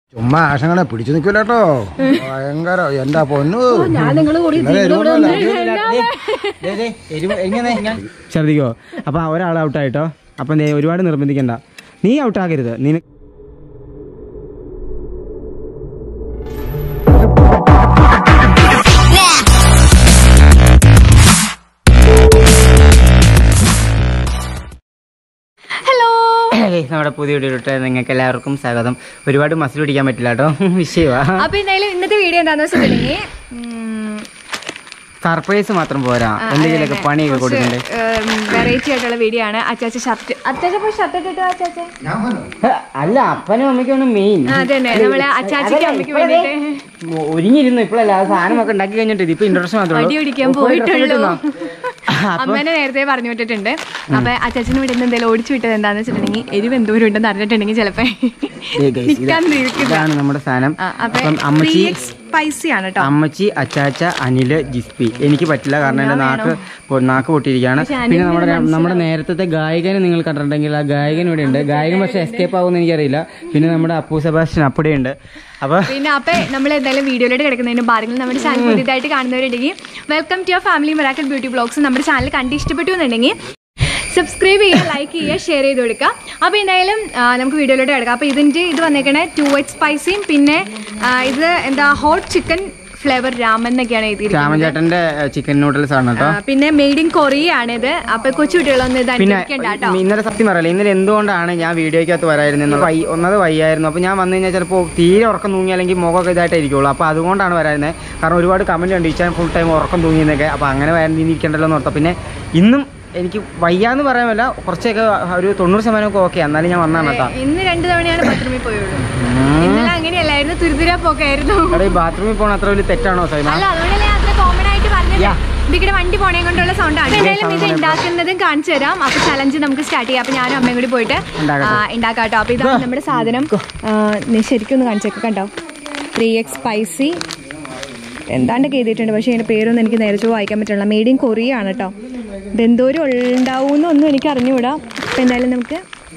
ചുമ്മാ ആശങ്ങളെ പിടിച്ചു നിൽക്കില്ല കേട്ടോ ഭയങ്കര എന്റെ പൊന്നു ഞാൻ നിങ്ങൾ കൂടി ഇന്നലെ ഇവിടെ എരിവൊന്നുമല്ല. ഛർദിക്കോ അപ്പൊ ഒരാൾ ഔട്ടായിട്ടോ അപ്പൊ ദേ ഒരുപാട് നിർബന്ധിക്കണ്ട നീ ഔട്ടാകരുത് നീ ഹലോ നമ്മുടെ പുതിയ വീഡിയോട്ട് നിങ്ങൾക്ക് എല്ലാവർക്കും സ്വാഗതം ഒരുപാട് മസിൽ പിടിക്കാൻ പറ്റില്ല കേട്ടോ വിഷയമാ അപ്പൊ എന്തായാലും ഇന്നത്തെ വീഡിയോ എന്താന്ന് വെച്ചിട്ടുണ്ടെങ്കിൽ സർപ്രൈസ് മാത്രം പോരാ എന്തെങ്കിലുമൊക്കെ പണിയൊക്കെ കൊടുക്കണ്ടേ വെറൈറ്റി ആയിട്ടുള്ള വീഡിയോ ആണ് അച്ചാച്ച ഷർട്ട് അച്ചാച്ച പോയി ഷർട്ട് ഇട്ടിട്ടോ അച്ചാച്ച ഞാൻ വന്നു. അല്ല അപ്പനും അമ്മയ്ക്കാണ് മെയിൻ അതന്നെ നമ്മളെ അച്ചാച്ചിക്ക് അമ്മയ്ക്ക് വേണ്ടിട്ട് ഒരുങ്ങിയിരുന്നു ഇപ്പോഴല്ല ആ സാധനമൊക്കെ ഉണ്ടാക്കി കഴിഞ്ഞിട്ട് ഇപ്പൊ ഇൻട്രസ്റ്റ് മാത്രമേ വടി പിടിക്കാൻ പോയിട്ടുള്ളൂ അമ്മേനെ നേരത്തെ പറഞ്ഞു വിട്ടിട്ടുണ്ട് അപ്പൊ അച്ചാച്ചന് ഇവിടെ നിന്ന് എന്തെങ്കിലും ഓടിച്ചു വിട്ടത് എന്താന്ന് വെച്ചിട്ടുണ്ടെങ്കിൽ എരിവ് എന്തോരം ഉണ്ടെന്ന് അറിഞ്ഞിട്ടുണ്ടെങ്കിൽ ചിലപ്പോ നിക്കാൻ നിൽക്കില്ല ഇതാണ് നമ്മുടെ സാധനം ആ, അപ്പൊ അപ്പം അമ്മച്ചി സ്പൈസി ആണ് കേട്ടോ അമ്മച്ചി അച്ചാച്ച അനില് ജിസ്പി എനിക്ക് പറ്റില്ല കാരണം എന്റെ നാക്ക് പൊ- നാക്ക് പൊട്ടിയിരിക്കുകയാണ് പക്ഷെ പിന്നെ നമ്മുടെ നമ്മുടെ നേരത്തെ ഗായകനെ നിങ്ങൾ കണ്ടിട്ടുണ്ടെങ്കിൽ ആ ഗായകൻ ഇവിടെ ഉണ്ട് ഗായകൻ പക്ഷെ എസ്കേപ്പ് ആവുമെന്ന് എനിക്കറിയില്ല പിന്നെ നമ്മുടെ അപ്പു സെബാസ്റ്റ്യൻ അപ്പടെയുണ്ട് അപ്പൊ പിന്നെ അപ്പൊ നമ്മൾ എന്തായാലും വീഡിയോയിലോട്ട് കിടക്കുന്നതിന് മുമ്പ് ആരെങ്കിലും നമ്മുടെ ചാനൽ പുതിയതായിട്ട് കാണുന്നവരുണ്ടെങ്കിൽ welcome to your family miracle beauty blogs നമ്മുടെ ചാനൽ കണ്ട് ഇഷ്ടപ്പെട്ടു എന്നുണ്ടെങ്കിൽ സബ്സ്ക്രൈബ് ചെയ്യുക ലൈക്ക് ചെയ്യുക ഷെയർ ചെയ്ത് കൊടുക്കുക അപ്പോൾ എന്തായാലും ആ, നമുക്ക് വീഡിയോയിലോട്ട് കിടക്കാം അപ്പോൾ ഇതിൻ്റെ ഇത് വന്നേക്കണേ ടു എച്ച് സ്പൈസിയും പിന്നെ ആ, ഇത് എന്താ ഹോട്ട് ചിക്കൻ ഫ്ലേവർ രാമൻ എന്നൊക്കെയാണ് എഴുതിയിരിക്കുന്നത് രാമൻചേട്ടന്റെ ചിക്കൻ നൂഡിൽസ് ആണ് കേട്ടോ ആ, പിന്നെ മെയ്ഡ് ഇൻ കൊറിയ ആണിത് അപ്പോൾ കൊച്ചു കുട്ടികളൊന്നും ഇത് പിന്നെ അനുസരിക്കേണ്ട കേട്ടോ ഇന്നലെ സത്യം പറയല്ലേ ഇന്നലെ എന്തുകൊണ്ടാണ് ഞാൻ വീഡിയോയ്ക്കകത്ത് വരായിരുന്നത് വൈ ഒന്നത് വയ്യായിരുന്നു അപ്പോൾ ഞാൻ വന്നു കഴിഞ്ഞാൽ ചിലപ്പോൾ തീരെ ഉറക്കം തൂങ്ങി അല്ലെങ്കിൽ മുഖമൊക്കെ ഇതായിട്ടായിരിക്കുള്ളൂ അപ്പോൾ അതുകൊണ്ടാണ് വരായിരുന്നത് കാരണം ഒരുപാട് കമൻറ്റ് ഉണ്ട് ഇച്ചാൻ ഫുൾ ടൈം ഉറക്കം തൂങ്ങിയെന്നൊക്കെ അപ്പോൾ അങ്ങനെ വരാനിരിക്കണ്ടല്ലോ എന്ന് ഓർത്താ പിന്നെ ഇന്നും എനിക്ക് വയ്യാന്ന് പറയാമല്ല കുറച്ചൊക്കെ ഒരു തൊണ്ണൂറ് ശതമാനമൊക്കെ ഓക്കെ എന്നാലും ഞാൻ വന്നാണ് കേട്ടോ ഇന്ന് രണ്ട് തവണയാണ് ബാത്റൂമിൽ പോയുള്ളൂ ഇന്നലെ അങ്ങനെയല്ലായിരുന്നു തുരുതുര പോക്കായിരുന്നു അവിടെ ഈ ബാത്റൂമിൽ പോകണം അത്ര വലിയ തെറ്റാണോ സൈമ അല്ല അതുകൊണ്ടല്ലേ ഞാൻ അത്ര കോമൺ ആയിട്ട് പറഞ്ഞത് ഇതിക്കടെ വണ്ടി പോണേ കൊണ്ടുള്ള സൗണ്ട് ആണ് എന്തായാലും ഇത് ഉണ്ടാക്കുന്നതും കാണിച്ചു തരാം അപ്പൊ ചലഞ്ച് നമുക്ക് സ്റ്റാർട്ട് ചെയ്യാം അപ്പൊ ഞാനും അമ്മയും കൂടി പോയിട്ട് ഉണ്ടാക്കട്ടെ. ആ, ഉണ്ടാക്കാം കേട്ടോ അപ്പൊ ഇതാണ് നമ്മുടെ സാധനം ആ, നീ ശരിക്കും ഒന്ന് കാണിച്ചേക്ക് കണ്ടോ ത്രീ എക്സ് സ്പൈസി എന്താണ്ടൊക്കെ എഴുതിയിട്ടുണ്ട് പക്ഷേ ഇതിന്റെ പേരൊന്നും എനിക്ക് നേരെ ചൊവ്വ വായിക്കാൻ പറ്റില്ല മെയ്ഡ് ഇൻ കൊറിയ ആണ് കേട്ടോ ഇതെന്തോരം ഉണ്ടാവുമെന്നൊന്നും എനിക്ക് അറിഞ്ഞുകൂടാ അപ്പൊ എന്തായാലും നമുക്ക്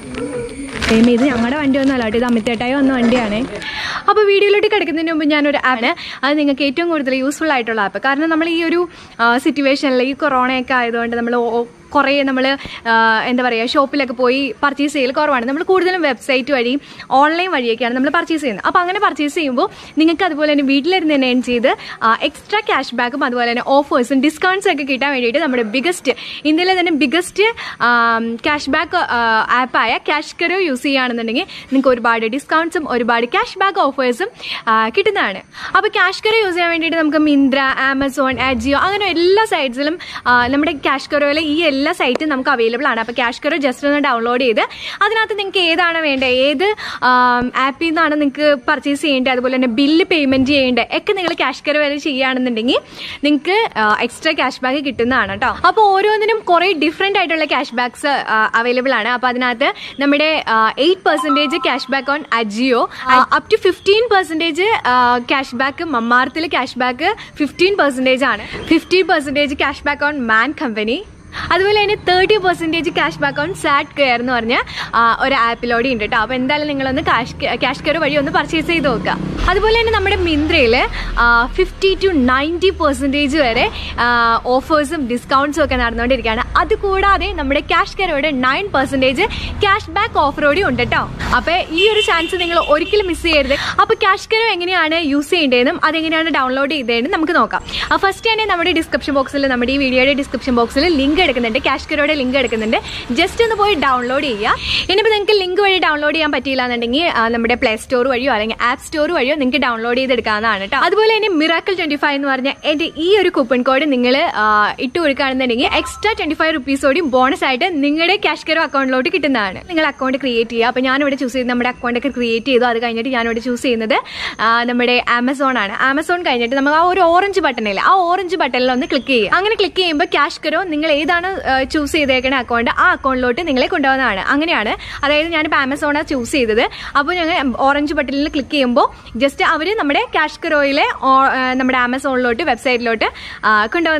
സെയിം ഇത് ഞങ്ങളുടെ വണ്ടി ഒന്നും അല്ല കേട്ടോ ഇത് അമിത്തേട്ടായി വന്ന വണ്ടിയാണ് അപ്പോൾ വീഡിയോയിലോട്ട് കിടക്കുന്നതിന് മുമ്പ് ഞാനൊരു ആപ്പ് അത് നിങ്ങൾക്ക് ഏറ്റവും കൂടുതൽ യൂസ്ഫുൾ ആയിട്ടുള്ള ആപ്പ് കാരണം നമ്മൾ ഈ ഒരു സിറ്റുവേഷനിൽ ഈ കൊറോണയൊക്കെ ആയതുകൊണ്ട് നമ്മൾ കുറേ നമ്മൾ എന്താ പറയുക ഷോപ്പിലൊക്കെ പോയി പർച്ചേസ് ചെയ്യൽ കുറവാണ് നമ്മൾ കൂടുതലും വെബ്സൈറ്റ് വഴി ഓൺലൈൻ വഴിയൊക്കെയാണ് നമ്മൾ പർച്ചേസ് ചെയ്യുന്നത് അപ്പോൾ അങ്ങനെ പർച്ചേസ് ചെയ്യുമ്പോൾ നിങ്ങൾക്ക് അതുപോലെ തന്നെ വീട്ടിലിരുന്ന് തന്നെ ഏൺ ചെയ്ത് എക്സ്ട്രാ ക്യാഷ് ബാക്കും അതുപോലെ തന്നെ ഓഫേഴ്സും ഡിസ്കൗണ്ട്സും ഒക്കെ കിട്ടാൻ വേണ്ടിയിട്ട് നമ്മുടെ ബിഗസ്റ്റ് ഇന്ത്യയിലെ തന്നെ ബിഗസ്റ്റ് ക്യാഷ് ബാക്ക് ആപ്പായ ക്യാഷ് കരോ യൂസ് ചെയ്യുകയാണെന്നുണ്ടെങ്കിൽ നിങ്ങൾക്ക് ഒരുപാട് ഡിസ്കൗണ്ട്സും ഒരുപാട് ക്യാഷ് ബാക്ക് ഓഫേഴ്സും കിട്ടുന്നതാണ് അപ്പോൾ ക്യാഷ് കരോ യൂസ് ചെയ്യാൻ വേണ്ടിയിട്ട് നമുക്ക് മിന്ത്ര ആമസോൺ ആജിയോ അങ്ങനെ എല്ലാ സൈറ്റ്സിലും നമ്മുടെ ക്യാഷ് കരോയിലെ ഈ എല്ലാ സൈറ്റും നമുക്ക് അവൈലബിൾ ആണ് അപ്പോൾ ക്യാഷ് കരോ ജസ്റ്റ് ഒന്ന് ഡൗൺലോഡ് ചെയ്ത് അതിനകത്ത് നിങ്ങൾക്ക് ഏതാണ് വേണ്ടത് ഏത് ആപ്പിൽ നിന്നാണ് നിങ്ങൾക്ക് പർച്ചേസ് ചെയ്യേണ്ടത് അതുപോലെ തന്നെ ബില്ല് പേയ്മെന്റ് ചെയ്യേണ്ടത് ഒക്കെ നിങ്ങൾ ക്യാഷ് കരോ വരെ ചെയ്യുകയാണെന്നുണ്ടെങ്കിൽ നിങ്ങൾക്ക് എക്സ്ട്രാ ക്യാഷ് ബാക്ക് കിട്ടുന്നതാണ് കേട്ടോ അപ്പോൾ ഓരോന്നിനും കുറേ ഡിഫറെൻ്റ് ആയിട്ടുള്ള ക്യാഷ് ബാക്സ് അവൈലബിൾ ആണ് അപ്പോൾ അതിനകത്ത് നമ്മുടെ eight percentage cash back on Ajio up to fifteen percentage cash back മമ്മാർത്തിൽ ക്യാഷ് ബാക്ക് ഫിഫ്റ്റീൻ പെർസെൻറ്റേജ് ആണ് fifty percentage cash back on man company അതുപോലെ തന്നെ thirty percentage cash back on sat care എന്ന് പറഞ്ഞ ആ, ഒരു ആപ്പിലൂടെ ഉണ്ട് കേട്ടോ അപ്പോൾ എന്തായാലും നിങ്ങളൊന്ന് ക്യാഷ് ക്യാഷ് കെയർ വഴി ഒന്ന് പർച്ചേസ് ചെയ്ത് നോക്കുക അതുപോലെ തന്നെ നമ്മുടെ മിന്ത്രയിൽ ഫിഫ്റ്റി ടു നയൻറ്റി പെർസെൻറ്റേജ് വരെ ഓഫേഴ്സും ഡിസ്കൗണ്ട്സും ഒക്കെ നടന്നുകൊണ്ടിരിക്കുകയാണ് അതുകൂടാതെ നമ്മുടെ ക്യാഷ് കെയറോടെ നയൻ പെർസെൻറ്റേജ് ക്യാഷ് ബാക്ക് ഓഫറോടെ ഉണ്ട് കേട്ടോ അപ്പോൾ ഈ ഒരു ചാൻസ് നിങ്ങൾ ഒരിക്കലും മിസ് ചെയ്യരുത് അപ്പോൾ ക്യാഷ് കെയർ എങ്ങനെയാണ് യൂസ് ചെയ്യേണ്ടതെന്നും അതെങ്ങനെയാണ് ഡൗൺലോഡ് ചെയ്തതെന്നും നമുക്ക് നോക്കാം ഫസ്റ്റ് തന്നെ നമ്മുടെ ഡിസ്ക്രിപ്ഷൻ ബോക്സിൽ നമ്മുടെ ഈ വീഡിയോയുടെ ഡിസ്ക്രിപ്ഷൻ ബോക്സിൽ ലിങ്ക് എടുക്കുന്നുണ്ട് ക്യാഷ് കെയറോടെ ലിങ്ക് എടുക്കുന്നുണ്ട് ജസ്റ്റ് ഒന്ന് പോയി ഡൗൺലോഡ് ചെയ്യുക ഇനിയിപ്പോൾ നിങ്ങൾക്ക് ലിങ്ക് വഴി ഡൗൺലോഡ് ചെയ്യാൻ പറ്റിയില്ല എന്നുണ്ടെങ്കിൽ ആ, നമ്മുടെ പ്ലേ സ്റ്റോർ വഴിയോ അല്ലെങ്കിൽ ആപ്പ് സ്റ്റോർ വഴിയോ നിങ്ങൾക്ക് ഡൗൺലോഡ് ചെയ്തെടുക്കാവുന്നതാണ് കേട്ടോ അതുപോലെ തന്നെ മിറാക്കൽ ട്വന്റി ഫൈവ് എന്ന് പറഞ്ഞ എൻ്റെ ഈ ഒരു കൂപ്പൺ കോഡ് നിങ്ങൾ ഇട്ട് കൊടുക്കുകയാണെന്നുണ്ടെങ്കിൽ എക്സ്ട്രാ ട്വന്റി ഫൈവ് റുപ്പീസോടെയും ബോണസ് ആയിട്ട് നിങ്ങളുടെ ക്യാഷ് കെയർ അക്കൗണ്ടിലോട്ട് കിട്ടുന്നതാണ് നിങ്ങൾ അക്കൗണ്ട് ക്രിയേറ്റ് ചെയ്യുക അപ്പോൾ ഞാനിവിടെ ചൂസ് ചെയ്ത് നമ്മുടെ അക്കൗണ്ട് ഒക്കെ ക്രിയേറ്റ് ചെയ്തു അത് കഴിഞ്ഞിട്ട് ഞാനിവിടെ ചൂസ് ചെയ്യുന്നത് ആ, നമ്മുടെ ആമസോൺ ആണ് ആമസോൺ കഴിഞ്ഞിട്ട് നമുക്ക് ആ ഒരു ഓറഞ്ച് ബട്ടൺ ഇല്ല ആ ഓറഞ്ച് ബട്ടണിൽ ഒന്ന് ക്ലിക്ക് ചെയ്യുക അങ്ങനെ ക്ലിക്ക് ചെയ്യുമ്പോൾ ക്യാഷ് കെയറോ നിങ്ങൾ ഏതാണ് ചൂസ് ചെയ്തേക്കുന്ന അക്കൗണ്ട് ആ അക്കൗണ്ടിലോട്ട് നിങ്ങളെ കൊണ്ടുപോകുന്നതാണ് അങ്ങനെയാണ് അതായത് ഞാനിപ്പോൾ ആമസോണാണ് ചൂസ് ചെയ്തത് അപ്പോൾ ഞങ്ങൾ ഓറഞ്ച് ബട്ടണിൽ ക്ലിക്ക് ചെയ്യുമ്പോൾ ജസ്റ്റ് അവർ നമ്മുടെ ക്യാഷ് കെറോയിലെ നമ്മുടെ ആമസോണിലോട്ട് വെബ്സൈറ്റിലോട്ട് കൊണ്ടുപോകുന്നതാണ്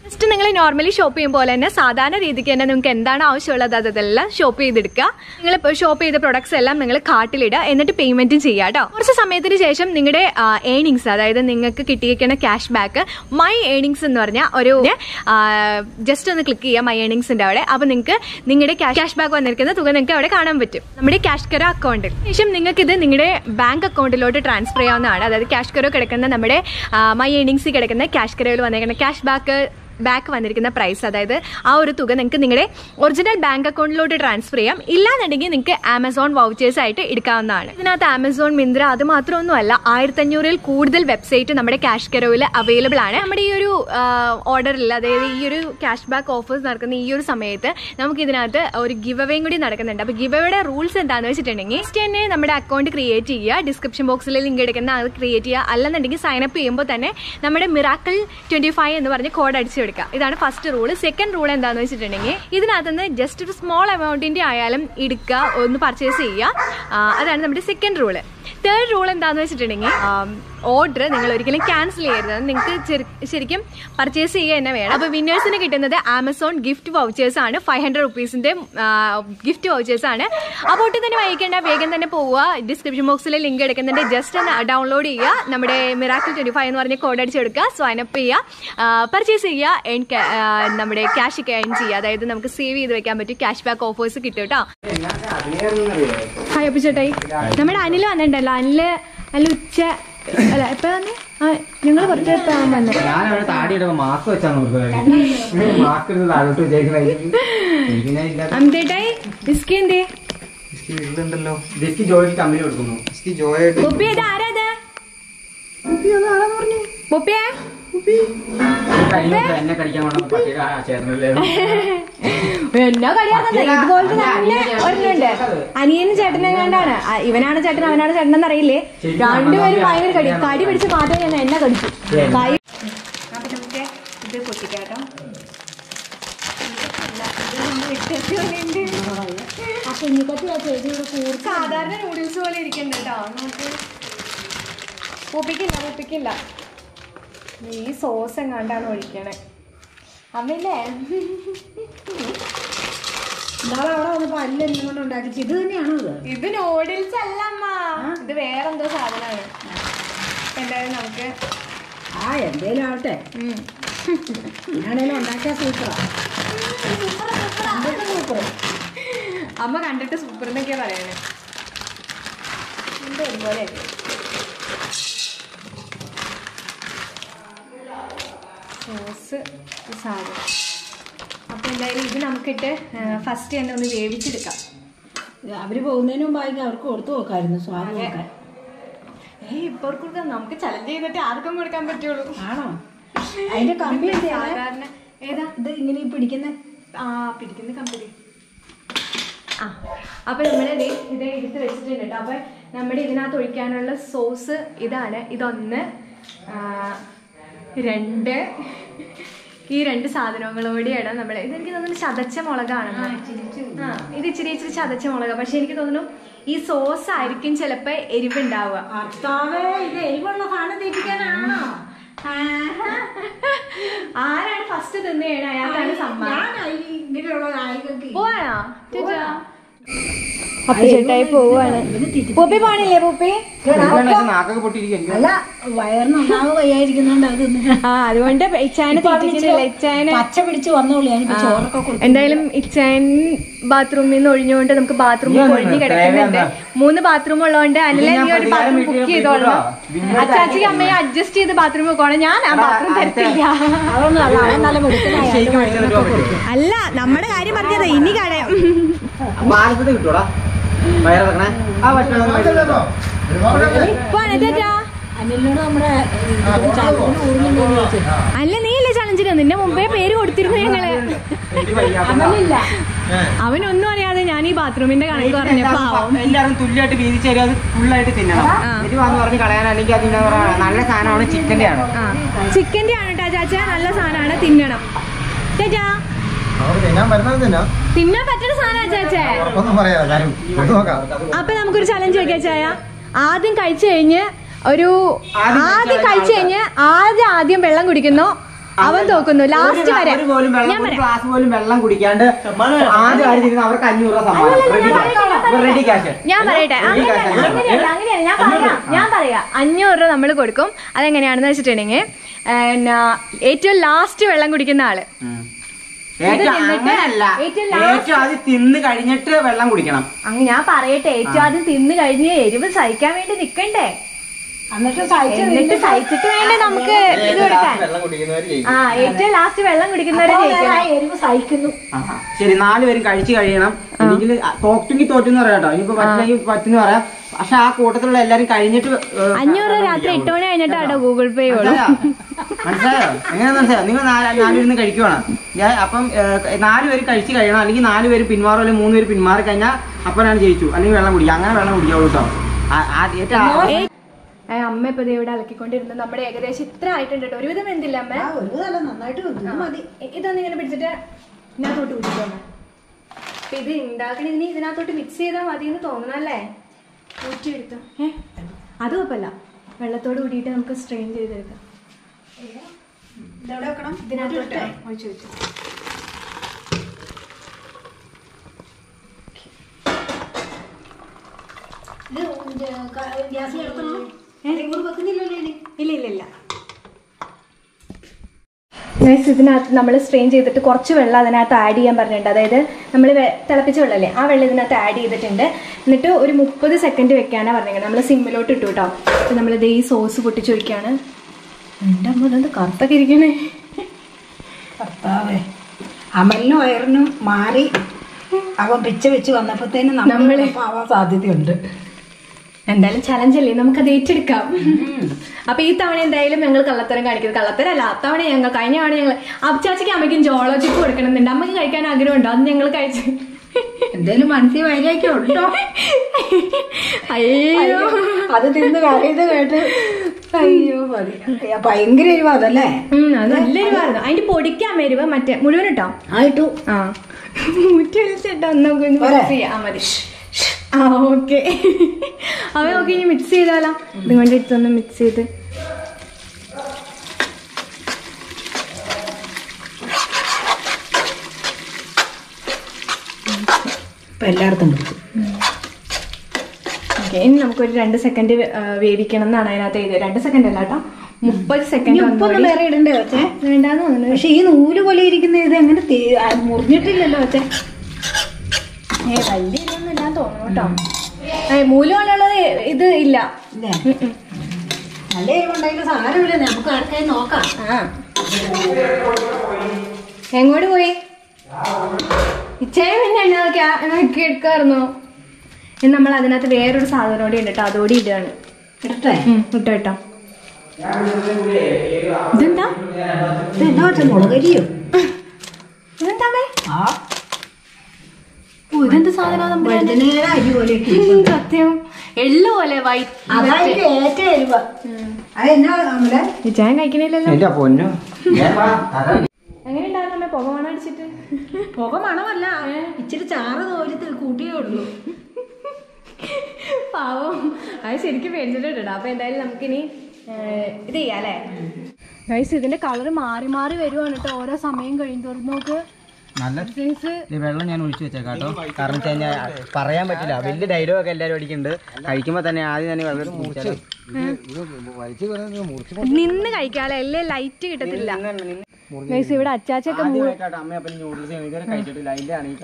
ജസ്റ്റ് നിങ്ങൾ നോർമലി ഷോപ്പ് ചെയ്യും പോലെ തന്നെ സാധാരണ രീതിക്ക് തന്നെ നിങ്ങൾക്ക് എന്താണ് ആവശ്യമുള്ളത് അതെല്ലാം ഷോപ്പ് ചെയ്തെടുക്കുക നിങ്ങൾ ഇപ്പോൾ ഷോപ്പ് ചെയ്ത പ്രൊഡക്ട്സ് എല്ലാം നിങ്ങൾ കാർട്ടിലിടുക എന്നിട്ട് പേയ്മെന്റും ചെയ്യുക കേട്ടോ കുറച്ച് സമയത്തിന് ശേഷം നിങ്ങളുടെ ഏണിങ്സ് അതായത് നിങ്ങൾക്ക് കിട്ടിയിരിക്കുന്ന ക്യാഷ് ബാക്ക് മൈ ഏണിങ്സ് എന്ന് പറഞ്ഞ ഒരു ജസ്റ്റ് ഒന്ന് ക്ലിക്ക് ചെയ്യുക മൈ ഏണിങ്സിന്റെ അവിടെ അപ്പോൾ നിങ്ങൾക്ക് നിങ്ങളുടെ ക്യാഷ് ബാക്ക് വന്നിരിക്കുന്ന തുക നിങ്ങൾക്ക് അവിടെ കാണാൻ പറ്റും നമ്മുടെ ക്യാഷ് കറോ അക്കൗണ്ടിൽ ശേഷം നിങ്ങൾക്ക് ഇത് നിങ്ങളുടെ ബാങ്ക് അക്കൗണ്ടിലോട്ട് ട്രാൻസ്ഫർ ചെയ്യാവുന്നതാണ് അതായത് ക്യാഷ് കറോ കിടക്കുന്ന നമ്മുടെ മൈ ഏണിങ്സിൽ കിടക്കുന്ന ക്യാഷ് കറോയിൽ വന്നിരിക്കുന്ന ക്യാഷ് ബാക്ക് ബാക്ക് വന്നിരിക്കുന്ന പ്രൈസ് അതായത് ആ ഒരു തുക നിങ്ങൾക്ക് നിങ്ങളുടെ ഒറിജിനൽ ബാങ്ക് അക്കൗണ്ടിലോട്ട് ട്രാൻസ്ഫർ ചെയ്യാം ഇല്ലാന്നുണ്ടെങ്കിൽ നിങ്ങൾക്ക് ആമസോൺ വൗച്ചേഴ്സ് ആയിട്ട് എടുക്കാവുന്നതാണ് ഇതിനകത്ത് ആമസോൺ മിന്ത്ര അത് മാത്രമൊന്നുമല്ല ആയിരത്തഞ്ഞൂറിൽ കൂടുതൽ വെബ്സൈറ്റ് നമ്മുടെ ക്യാഷ് കെറോയിൽ അവൈലബിൾ ആണ് നമ്മുടെ ഈ ഒരു ഓർഡറിൽ അതായത് ഈ ഒരു ക്യാഷ് ബാക്ക് ഓഫേഴ്സ് നടക്കുന്ന ഈ ഒരു സമയത്ത് നമുക്ക് ഇതിനകത്ത് ഒരു ഗിവ് അവേയും കൂടി നടക്കുന്നുണ്ട് അപ്പോൾ ഗിവ് അവയുടെ റൂൾസ് എന്താണെന്ന് വെച്ചിട്ടുണ്ടെങ്കിൽ ഫസ്റ്റ് തന്നെ നമ്മുടെ അക്കൗണ്ട് ക്രിയേറ്റ് ചെയ്യുക ഡിസ്ക്രിപ്ഷൻ ബോക്സിൽ ലിങ്ക് എടുക്കുന്ന അത് ക്രിയേറ്റ് ചെയ്യുക അല്ലെന്നുണ്ടെങ്കിൽ സൈൻ അപ്പ് ചെയ്യുമ്പോൾ തന്നെ നമ്മുടെ മിറാക്കിൾ ട്വന്റി ഫൈവ് എന്ന് പറഞ്ഞ് കോഡ് അടിച്ചെടുക്കുക ഇതാണ് ഫസ്റ്റ് റൂൾ സെക്കൻഡ് റൂൾ എന്താണെന്ന് വെച്ചിട്ടുണ്ടെങ്കിൽ ഇതിനകത്തുനിന്ന് ജസ്റ്റ് ഒരു സ്മോൾ എമൗണ്ടിന്റെ ആയാലും എടുക്കുക ഒന്ന് പർച്ചേസ് ചെയ്യുക ആ, അതാണ് നമ്മുടെ സെക്കൻഡ് റൂള് തേർഡ് റൂൾ എന്താണെന്ന് വെച്ചിട്ടുണ്ടെങ്കിൽ ഓർഡർ നിങ്ങൾ ഒരിക്കലും ക്യാൻസൽ ചെയ്യരുത് അത് നിങ്ങൾക്ക് ചെറി- ശരിക്കും പർച്ചേസ് ചെയ്യുക തന്നെ വേണം അപ്പോൾ വിന്നേഴ്സിന് കിട്ടുന്നത് ആമസോൺ ഗിഫ്റ്റ് വൗച്ചേഴ്സ് ആണ് ഫൈവ് ഹൺഡ്രഡ് റുപ്പീസിന്റെ ഗിഫ്റ്റ് വൗച്ചേഴ്സ് ആണ് അപ്പോൾ ഒട്ടും തന്നെ വൈകിക്കേണ്ട വേഗം തന്നെ പോവുക ഡിസ്ക്രിപ്ഷൻ ബോക്സിൽ ലിങ്ക് എടുക്കുന്നുണ്ട് ജസ്റ്റ് ഒന്ന് ഡൗൺലോഡ് ചെയ്യുക നമ്മുടെ മിറാക്കിൾ ട്വന്റി ഫൈവ് എന്ന് പറഞ്ഞ കോഡ് അടിച്ചെടുക്കുക സ്വൈൻ അപ്പ് ചെയ്യുക പർച്ചേസ് ചെയ്യുക earn ca- ആ, നമ്മുടെ ക്യാഷ് ഒക്കെ ഏൺ ചെയ്യുക അതായത് നമുക്ക് സേവ് ചെയ്ത് വെക്കാൻ പറ്റും ക്യാഷ് ബാക്ക് ഓഫേഴ്സ് കിട്ടും കേട്ടോ ഹായ് അപ്പിച്ചേട്ടായി നമ്മുടെ അനിൽ വന്നിട്ടുണ്ടല്ലോ അനില് അല്ല ഉച്ച അല്ല എപ്പോ വന്നേ ആ ഞങ്ങൾ കുറച്ച് എപ്പോ വന്നു ഞാനവിടെ താടിയുടെ മാസ്ക് വെച്ചാ നോക്കുന്നത് മാസ്ക് എടുത്ത് താഴോട്ട് വെച്ചേക്കുന്നത് എനിക്ക് ഞാൻ ഇല്ലാത്ത അമിതേട്ടായി ബിസ്കി എന്തേ വീട്ടിലുണ്ടല്ലോ ജസ്റ്റ് ജോലിക്ക് കമ്പനി കൊടുക്കുന്നു ജോയായിട്ട് പൊപ്പി ഇത് ആരാ ഇത് പൊപ്പിയെ കഴിഞ്ഞ ദിവസം എന്നെ കടിക്കാൻ കൊണ്ട പട്ടിയുടെ ആ ചേട്ടനല്ലേ എന്നാ കളിയാക്കുന്നത് ഇതുപോലത്തെ നല്ല ഒരെണ്ണുണ്ട് അനിയനും ചേട്ടനെ കണ്ടാണ് ആ, ഇവനാണ് ചേട്ടൻ അവനാണ് ചേട്ടൻ എന്നറിയില്ലേ രണ്ടുപേരും ഭയങ്കര കടി കടി പിടിച്ച് മാറ്റാൻ ഞാൻ എന്നെ കടിച്ചു കൈ അപ്പൊ നമുക്ക് ഇത് പൊട്ടിക്കാട്ടോ സാധാരണ നൂഡിൽസ് പോലെ ഇരിക്കണ്ട കേട്ടോ നമുക്ക് പൊപ്പിക്കില്ല പൊപ്പിക്കില്ല ഈ സോസ് എങ്ങാണ്ടാണ് ഒഴിക്കണേ അമ്മയില്ലേ നാളെ അവിടെ വന്നപ്പോ അല്ലെല്ലാം കൊണ്ട് ഉണ്ടാക്കിച്ച് ഇത് തന്നെയാണോ ഇത് ഇത് നൂഡിൽസ് അല്ല അമ്മ ഇത് വേറെന്തോ സാധനമാണ് എന്തായാലും നമുക്ക് ആ എന്തേലും ആവട്ടെ ഉം. ഞാനേലും ഉണ്ടാക്കിയ സൂപ്പറാ അമ്മ കണ്ടിട്ട് സൂപ്പർ എന്നൊക്കെയാ പറയണേ എന്തോ ഒരുപോലെ സോസ് സാധനം അപ്പൊ എന്തായാലും ഇത് നമുക്കിട്ട് ഫസ്റ്റ് തന്നെ ഒന്ന് വേവിച്ചെടുക്കാം അവര് പോകുന്നതിന് മുമ്പായിരിക്കും അവർക്ക് കൊടുത്തു നോക്കായിരുന്നു സ്വാദ് നോക്കാൻ ഏയ് ഇപ്പൊ കൊടുക്കാം നമുക്ക് ചലഞ്ച് ചെയ്തിട്ട് ആർക്കും കൊടുക്കാൻ പറ്റുള്ളൂ ആണോ അതിന്റെ കമ്പി എന്തിനാ സാധാരണ ഏതാ ഇത് ഇങ്ങനെ ഈ പിടിക്കുന്ന ആ പിടിക്കുന്ന കമ്പനി ആ അപ്പൊ നമ്മൾ ഇത് ഇത് എടുത്ത് വെച്ചിട്ടുണ്ട് കേട്ടോ അപ്പൊ നമ്മുടെ ഇതിനകത്ത് ഒഴിക്കാനുള്ള സോസ് ഇതാണ് ഇതൊന്ന് ആ, രണ്ട് ഈ രണ്ട് സാധനങ്ങളോടെയാണ് നമ്മൾ ഇതെനിക്ക് തോന്നുന്നു ചതച്ച മുളകാണെന്ന് ആ ഇത് ഇച്ചിരി ഇച്ചിരി ചതച്ച മുളകാണ് പക്ഷെ എനിക്ക് തോന്നുന്നു ഈ സോസ് ആയിരിക്കും ചിലപ്പോ എരിവുണ്ടാവുക ഭർത്താവേ ഇത് എരിവുള്ള സാധനം തെറ്റിക്കാനാണോ ആരാണ് ഫസ്റ്റ് തിന്നേണ അയാൾക്കാണ് സമ്മാനം ഞാൻ ഇങ്ങനെയുള്ള നായികക്ക് പോവാണോ ചേച്ചാ അപ്പൊ ചേട്ടായി പോവാണ് പൂപ്പി പോണില്ലേ പൂപ്പി നാക്കൊക്കെ പൊട്ടിയിരിക്കും അല്ല വയറിന് ഒന്നാമത് വയ്യായിരിക്കുന്നുണ്ട് അത് തിന്നിട്ട് ആ അതുകൊണ്ട് ഇച്ചായനെ തീറ്റിച്ചിട്ടില്ല ഇച്ചായനെ പച്ച പിടിച്ച് വന്നോളൂ ഞാനിപ്പോ ചോറൊക്കെ കൊടുത്തു എന്തായാലും ഇച്ചായൻ ബാത്റൂമിൽ നിന്ന് ഒഴിഞ്ഞുകൊണ്ട് നമുക്ക് ബാത്റൂമിൽ ഒഴിഞ്ഞ് കിടക്കുന്നുണ്ട് മൂന്ന് ബാത്റൂം ഉള്ളതുകൊണ്ട് അനില നീ ഒരു ബാത്റൂം ബുക്ക് ചെയ്തോളണം അച്ചാച്ചിക്ക് അമ്മയെ അഡ്ജസ്റ്റ് ചെയ്ത് ബാത്റൂമിൽ പോകണം ഞാൻ ആ ബാത്റൂം തരത്തില്ല അതൊന്നും അല്ല അവൻ നല്ല മെടുക്കനായ അല്ല നമ്മുടെ കാര്യം പറഞ്ഞത് ഇനി കടയാം ഭാരതത്തിൽ കിട്ടൂടാ വയറ് വെക്കണേ ആ പറ്റണോ പോവാണ് ചേച്ചാ അനിലിനോട് നമ്മുടെ ചാലക്കുടി ഊരിലും ചോദിച്ചു അല്ല നീ അല്ലേ ചലഞ്ചിന് നിന്നെ മുമ്പേ പേര് കൊടുത്തിരുന്നു ഞങ്ങള് അവനില്ല അവനൊന്നും അറിയാതെ ഞാൻ ഈ ബാത്റൂമിന്റെ കണക്ക് പറഞ്ഞപ്പോ ആവും എല്ലാവരും തുല്യമായിട്ട് വീതിച്ച് തരും അത് ഫുള്ളായിട്ട് തിന്നണം ഇത് വന്ന് പറഞ്ഞ് കളയാൻ അല്ലെങ്കിൽ അത് എന്താ പറയാ നല്ല സാധനമാണ് ചിക്കന്റെ ആണ് ആ ചിക്കന്റെ ആണ് കേട്ടോ ചാച്ച നല്ല സാധനമാണ് തിന്നണം ചേച്ചാ ഞാൻ വരുന്നത് തന്നെ തിന്നാൻ പറ്റുന്ന സാധനം ചാച്ചേ ഒന്നും പറയാതെ കാര്യം ഇത് നോക്കാം അപ്പൊ നമുക്കൊരു ചലഞ്ച് വെക്കാം ചായ ആദ്യം കഴിച്ചു കഴിഞ്ഞ് ഒരു ആദ്യം കഴിച്ചു കഴിഞ്ഞ് ആദ്യം ആദ്യം വെള്ളം കുടിക്കുന്നു അവൻ തോക്കുന്നു ലാസ്റ്റ് വരെ ഒരു പോലും വെള്ളം ഞാൻ ഒരു പറയാം ഗ്ലാസ് പോലും വെള്ളം കുടിക്കാണ്ട് ആദ്യം ആര് തിരുന്ന് അവർക്ക് അഞ്ഞൂറ് രൂപ സമ്മാനം റെഡി ക്യാഷ് ഞാൻ പറയട്ടെ അങ്ങനെ അങ്ങനെയല്ല അങ്ങനെയല്ല ഞാൻ പറയാം ഞാൻ പറയാം അഞ്ഞൂറ് രൂപ നമ്മൾ കൊടുക്കും അതെങ്ങനെയാണെന്ന് വെച്ചിട്ടുണ്ടെങ്കിൽ എന്നാ, ഏറ്റവും ലാസ്റ്റ് വെള്ളം കുടിക്കുന്ന ആള് ഏറ്റവും തിന്നിട്ട് അങ്ങനല്ല ഏറ്റവും ഏറ്റവും ആദ്യം തിന്ന് കഴിഞ്ഞിട്ട് വെള്ളം കുടിക്കണം അങ്ങ് ഞാൻ പറയട്ടെ ഏറ്റവും ആദ്യം തിന്ന് കഴിഞ്ഞ് എരിവ് സഹിക്കാൻ വേണ്ടി നിക്കണ്ടേ എന്നിട്ട് സഹിച്ച് എന്നിട്ട് സഹിച്ചിട്ട് വേണ്ടേ നമുക്ക് ഇത് കൊടുക്കാൻ ആ ഏറ്റവും ലാസ്റ്റ് വെള്ളം കുടിക്കുന്നവരെ ജയിക്കണം ആ എരിവ് സഹിക്കുന്നു ആഹാ. ശരി നാലുപേരും കഴിച്ചു കഴിയണം അല്ലെങ്കിൽ തോറ്റെങ്കിൽ തോറ്റെന്ന് പറയാം കേട്ടോ ഇനിയിപ്പോ പറ്റില്ലെങ്കിൽ പറ്റുന്ന പറയാം പക്ഷെ ആ കൂട്ടത്തിലുള്ള എല്ലാരും കഴിഞ്ഞിട്ട് ഏഹ്, അഞ്ഞൂറ് രൂപ രാത്രി എട്ട് മണി കഴിഞ്ഞിട്ടാട്ടോ ഗൂഗിൾ പേ ഉള്ളൂ മനസ്സിലായോ മനസ്സിലായോ എങ്ങനെയാന്ന് മനസ്സിലായോ നിങ്ങൾ നാലുപേരുന്ന് കഴിക്കുവാണ് ഞാൻ അപ്പം ഏഹ്, നാലുപേര് കഴിച്ചു കഴിയണം അല്ലെങ്കിൽ നാലുപേര് പിന്മാറും അല്ലെങ്കിൽ മൂന്ന് പേര് പിന്മാറി കഴിഞ്ഞാൽ അപ്പനാണ് ജയിച്ചു അല്ലെങ്കിൽ വെള്ളം കുടിക്കുക അങ്ങനെ വെള്ളം കുടിക്കാവുള്ളൂ കേട്ടോ ആ- ആ- ഏറ്റവും ആ- ഏയ്, ഏ, അമ്മ ഇപ്പൊ ദേ ഇവിടെ അലക്കിക്കൊണ്ടിരുന്നു നമ്മുടെ ഏകദേശം ഇത്ര ആയിട്ടുണ്ട് കേട്ടോ ഒരുവിധം എന്തില്ല അമ്മ ആ ഒരു തല നന്നായിട്ട് വെന്തു. ഇത് മതി ഇ- ഇതൊന്ന് ഇങ്ങനെ പിടിച്ചിട്ട് ഇതിനകത്തോട്ട് ഊറ്റിക്കോമ്മ അപ്പൊ ഇത് ഉണ്ടാക്കണ ഇനി ഇതിനകത്തോട്ട് മിക്സ് ചെയ്താൽ മതി എന്ന് തോന്നണല്ലേ ഊറ്റിയെടുത്തു ഏ അത് കുഴപ്പമില്ല വെള്ളത്തോട് കൂടിയിട്ട് നമുക്ക് സ്ട്രെയിൻ ചെയ്തെടുക്കാം ഇതെവിടെ വെക്കണം ഇതിനകത്തോട്ട് ഒഴിച്ചു വെച്ചു ഇത് ഗ്യാസ് കിടത്തണോ കൂടെ വെക്കുന്നില്ലല്ലോ ഇനി ഇല്ല ഇല്ല ഇല്ല ഗൈസ് ഇതിനകത്ത് നമ്മൾ സ്ട്രെയിൻ ചെയ്തിട്ട് കുറച്ച് വെള്ളം അതിനകത്ത് ആഡ് ചെയ്യാൻ പറഞ്ഞിട്ടുണ്ട് അതായത് നമ്മൾ തിളപ്പിച്ച വെള്ളമല്ലേ ആ വെള്ളം ഇതിനകത്ത് ആഡ് ചെയ്തിട്ടുണ്ട് എന്നിട്ട് ഒരു മുപ്പത് സെക്കൻഡ് വെക്കാനാണ് പറഞ്ഞിരിക്കുന്നത് നമ്മൾ സിമ്മിലോട്ട് ഇട്ടു കേട്ടോ അപ്പം നമ്മളിത് ഈ സോസ് പൊട്ടിച്ചൊഴിക്കുകയാണ് എൻ്റെ അമ്മ ഇതെന്ത് കറുത്തൊക്കെ ഇരിക്കണേ കർത്താവേ അമലിനും വയറിനും മാറി അവൻ പിച്ച വെച്ച് വന്നപ്പോഴത്തേനും നമ്മൾ നമ്മള് ആവാൻ സാധ്യതയുണ്ട് എന്തായാലും ചലഞ്ച് അല്ലേ നമുക്കത് ഏറ്റെടുക്കാം അപ്പൊ ഈ തവണ എന്തായാലും ഞങ്ങൾ കള്ളത്തരം കാണിക്കുന്നത് കള്ളത്തരല്ല അത്തവണ ഞങ്ങൾ കഴിഞ്ഞ തവണ ഞങ്ങൾ അബ്ചാച്ചിക്ക് അമ്മയ്ക്കും ജോളജിക്ക് കൊടുക്കണമെന്നുണ്ട് അമ്മയ്ക്ക് കഴിക്കാൻ ആഗ്രഹമുണ്ടോ അത് ഞങ്ങൾ കഴിച്ചു എന്തേലും മനസ്സിൽ വൈരാഗ്യം ഉണ്ടോ അയ്യോ അത് തിന്ന് കറിയത് കേട്ട് അയ്യോ മതി അയ്യ, ഭയങ്കര എരിവ് അതല്ലേ ഉം, അത് നല്ല എരിവായിരുന്നു അതിന്റെ പൊടിക്കാൻ വരുമ്പോ മറ്റേ മുഴുവൻ ഇട്ടോ ആയിട്ടു ആ ഊറ്റി വെച്ചിട്ടോ നമുക്ക് ഒന്ന് പോരെ? മിക്സ് ചെയ്യാം ആ മതി ആ ഓക്കെ അവ നോക്കി ഇനി മിക്സ് ചെയ്താലോ ഇതുകൊണ്ട് എടുത്തൊന്ന് മിക്സ് ചെയ്ത് ഇപ്പൊ എല്ലായിടത്തും പിടിച്ചു ഓക്കെ ഇനി നമുക്കൊരു രണ്ട് സെക്കൻഡ് വേവിക്കണം എന്നാണ് അതിനകത്ത് എഴുതിയത് രണ്ട് സെക്കൻഡ് അല്ല കേട്ടോ മുപ്പത് ഇനി സെക്കൻഡ് ഉപ്പൊന്നും വേറെ ഇടണ്ടേ വെച്ചേ വേണ്ടാന്ന് തോന്നുന്നു പക്ഷെ ഈ നൂല് പോലെ ഇരിക്കുന്ന ഇത് എങ്ങനെ തേ- ആ, മുറിഞ്ഞിട്ടില്ലല്ലോ വെച്ചേ ഏ വലിയ ഇതൊന്നും ഇല്ലാന്ന് തോന്നുന്നു കേട്ടോ ഏ, മൂലമുള്ളത് ഇത് ഇല്ല ഇല്ലേ നല്ല എരിവുണ്ടെങ്കിൽ സാരമില്ല നമുക്ക് ആർക്കായി നോക്കാം ആ എങ്ങോട്ട് പോയി ഇച്ചേ പിന്നെ എന്നൊക്കെ എടുക്കായിരുന്നു ഇനി നമ്മൾ അതിനകത്ത് വേറൊരു സാധനം കൂടി ഉണ്ട് കേട്ടോ അതോടെ ഇടുകയാണ് ഇടട്ടെ ഉം, ഇട്ടോ കേട്ടോ ഇതെന്താ ഇത് എന്നാ വെച്ചാൽ മുളകരിയോ ഇതെന്താ അമ്മേ? ആ ഓ ഇതെന്ത് സാധനം നമ്മുടെ വഴുതനയുടെ അരി പോലെയൊക്കെ സത്യം എള്ളു പോലെ വൈറ്റ് അതായിരിക്കും ഏറ്റവും എരിവ് അതെന്നാ നമ്മളെ ഇച്ചാൻ കഴിക്കണില്ലല്ലോ എന്റെ പൊന്നു ഞാൻ വാ, തരാം. എങ്ങനെ ഉണ്ടായിരുന്നു അമ്മേ പുക മണം അടിച്ചിട്ട് പുക മണമല്ല ഇച്ചിരി ചാറ് തോലത്ത് കൂട്ടിയേ ഉള്ളൂ പാവം അത് ശരിക്കും മേടിച്ചിട്ടുണ്ട് അപ്പൊ എന്തായാലും നമുക്കിനി ഏഹ്, ഇത് ചെയ്യാം അല്ലേ ഗൈസ് ഇതിന്റെ കളർ മാറി മാറി വരുവാണ് കേട്ടോ ഓരോ സമയം കഴിയുന്തോറും നോക്ക് നല്ല സൈസ് ഈ വെള്ളം ഞാൻ ഒഴിച്ചു വെച്ചേക്കാം കേട്ടോ കാരണം വെച്ച് കഴിഞ്ഞാൽ പറയാൻ പറ്റില്ല വലിയ ഡയലോഗ് ഒക്കെ എല്ലാവരും അടിക്കുന്നുണ്ട് കഴിക്കുമ്പോൾ തന്നെ ആദ്യം തന്നെ വെള്ളം കുടിച്ചാലോ. വലിച്ചു കളയാൻ മുറിച്ച് നിന്ന് കഴിക്കാല്ലേ അല്ലേ ലൈറ്റ് കിട്ടത്തില്ല ഗൈസ് ഇവിടെ അച്ചാച്ചൊക്കെ മൂ- ആദ്യമായിട്ടാണ് അമ്മ അപ്പം നൂഡിൽസ് ഇതുവരെ കഴിച്ചിട്ടില്ല അതിന്റെ ആണ് ഈ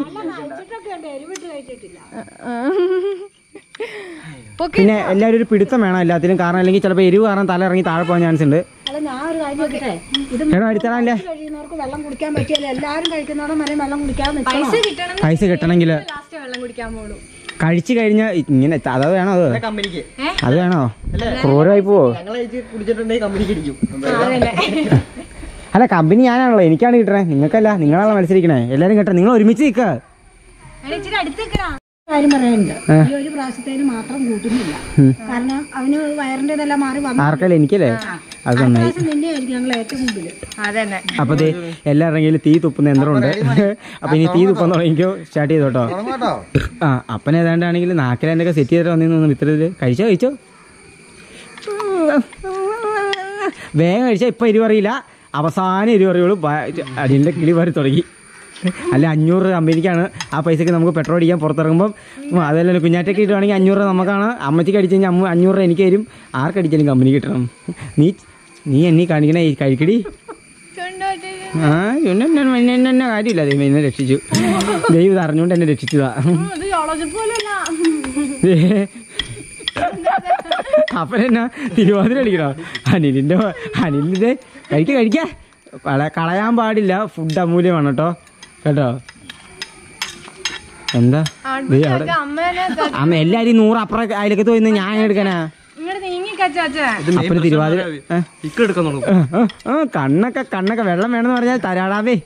പൊക്കി പിന്നെ എല്ലാവരും ഒരു പിടുത്തം വേണം എല്ലാത്തിനും കാരണം അല്ലെങ്കിൽ ചിലപ്പോൾ എരിവ് കാരണം തല ഇറങ്ങി താഴെ പോകാൻ ചാൻസ് ഉണ്ട് അല്ല ഞാൻ ഒരു കാര്യം നോക്കട്ടെ ഇത് ചേട്ടാ അടിത്തരാല്ലേ കഴിയുന്നവർക്ക് വെള്ളം കുടിക്കാൻ പറ്റിയല്ല എല്ലാവരും കഴിക്കുന്നവരും വരെ വെള്ളം കുടിക്കാൻ പൈസ നിൽക്കണം കിട്ടണം പൈസ കിട്ടണമെങ്കിൽ ലാസ്റ്റ് വെള്ളം കുടിക്കാൻ പോളൂ കഴിച്ചു കഴിഞ്ഞാൽ ഇങ്ങനെ അത് വേണോ അത് ഏ? അത് വേണോ ക്രൂരമായി പോവോ അതല്ലേ അല്ല കമ്പനി ഞാനാണല്ലോ എനിക്കാണ് കിട്ടണേ നിങ്ങൾക്കല്ല നിങ്ങളാണല്ലോ മത്സരിക്കണേ എല്ലാവരും കേട്ടോ നിങ്ങൾ ഒരുമിച്ച് നിൽക്കുക എടാ, ഇച്ചിരി അടുത്ത് നിൽക്കടാ കാര്യം പറയാനുണ്ട് ഈ ഒരു പ്രാവശ്യത്തേന് മാത്രം കൂട്ടുന്നില്ല കാരണം അവന് വയറിന്റെ ഇതെല്ലാം മാറി വന്നു ആർക്കല്ല എനിക്കല്ലേ അത് നന്നായി പ്രാവശ്യം നിന്നെ ആയിരിക്കും ഞങ്ങൾ ഏറ്റവും മുമ്പിൽ അതന്നെ അപ്പൊ ദേ എല്ലാവരുടെ കയ്യിൽ തീ തുപ്പുന്ന യന്ത്രമുണ്ട് അപ്പൊ ഇനി തീ തുപ്പാൻ തുടങ്ങിക്കോ സ്റ്റാർട്ട് ചെയ്തോട്ടോ കേട്ടോ ആ അപ്പൻ ഏതാണ്ടാണെങ്കിൽ നാക്കിൽ എൻ്റെ ഒക്കെ സെറ്റ് ചെയ്തിട്ട് വന്നിരുന്നു മിത്രത്തില് കഴിച്ചോ കഴിച്ചോ വേഗം കഴിച്ചാൽ ഇപ്പൊ എരിവ് അറിയില്ല അവസാനം എരിവ് പറയുള്ളൂ അടിയുടെ കിളി വരെ തുടങ്ങി അല്ല അഞ്ഞൂറ് കമ്പനിക്കാണ് ആ പൈസക്ക് നമുക്ക് പെട്രോൾ അടിക്കാൻ പുറത്തിറങ്ങുമ്പോൾ ഉം, അതല്ല കുഞ്ഞാറ്റയ്ക്ക് കിട്ടുവാണെങ്കിൽ അഞ്ഞൂറ് രൂപ നമുക്കാണ് അമ്മച്ചിക്ക് അടിച്ചു കഴിഞ്ഞാൽ അമ്മ അഞ്ഞൂറ് രൂപ എനിക്ക് തരും ആർക്കടിച്ചാലും കമ്പനി കിട്ടണം നീ നീ എന്നെ കാണിക്കണേ ഈ കഴിക്കടി ആ എന്നെ എന്നെ കാര്യമില്ല ദൈവം എന്നെ രക്ഷിച്ചു ദൈവം ഇത് അറിഞ്ഞുകൊണ്ട് എന്നെ രക്ഷിച്ചതാ അപ്പനെന്നാ തിരുവാതിര കളിക്കണോ അനിലിന്റെ അനിലിന്റെ കഴിക്ക കഴിക്ക കള- കളയാൻ പാടില്ല ഫുഡ് അമൂല്യമാണ് കേട്ടോ കേട്ടോ എന്താ ദേ അവിടെ അമ്മ എല്ലാരും നൂറ് അപ്പുറം അയലക്കത്ത് പോയിന്ന് ഞാൻ എങ്ങനെ എടുക്കാനാ അപ്പന് തിരുവാതിര ഏ? ആ, ആ, ആ, കണ്ണൊക്കെ കണ്ണൊക്കെ വെള്ളം വേണമെന്ന് പറഞ്ഞാൽ തരാടാവേ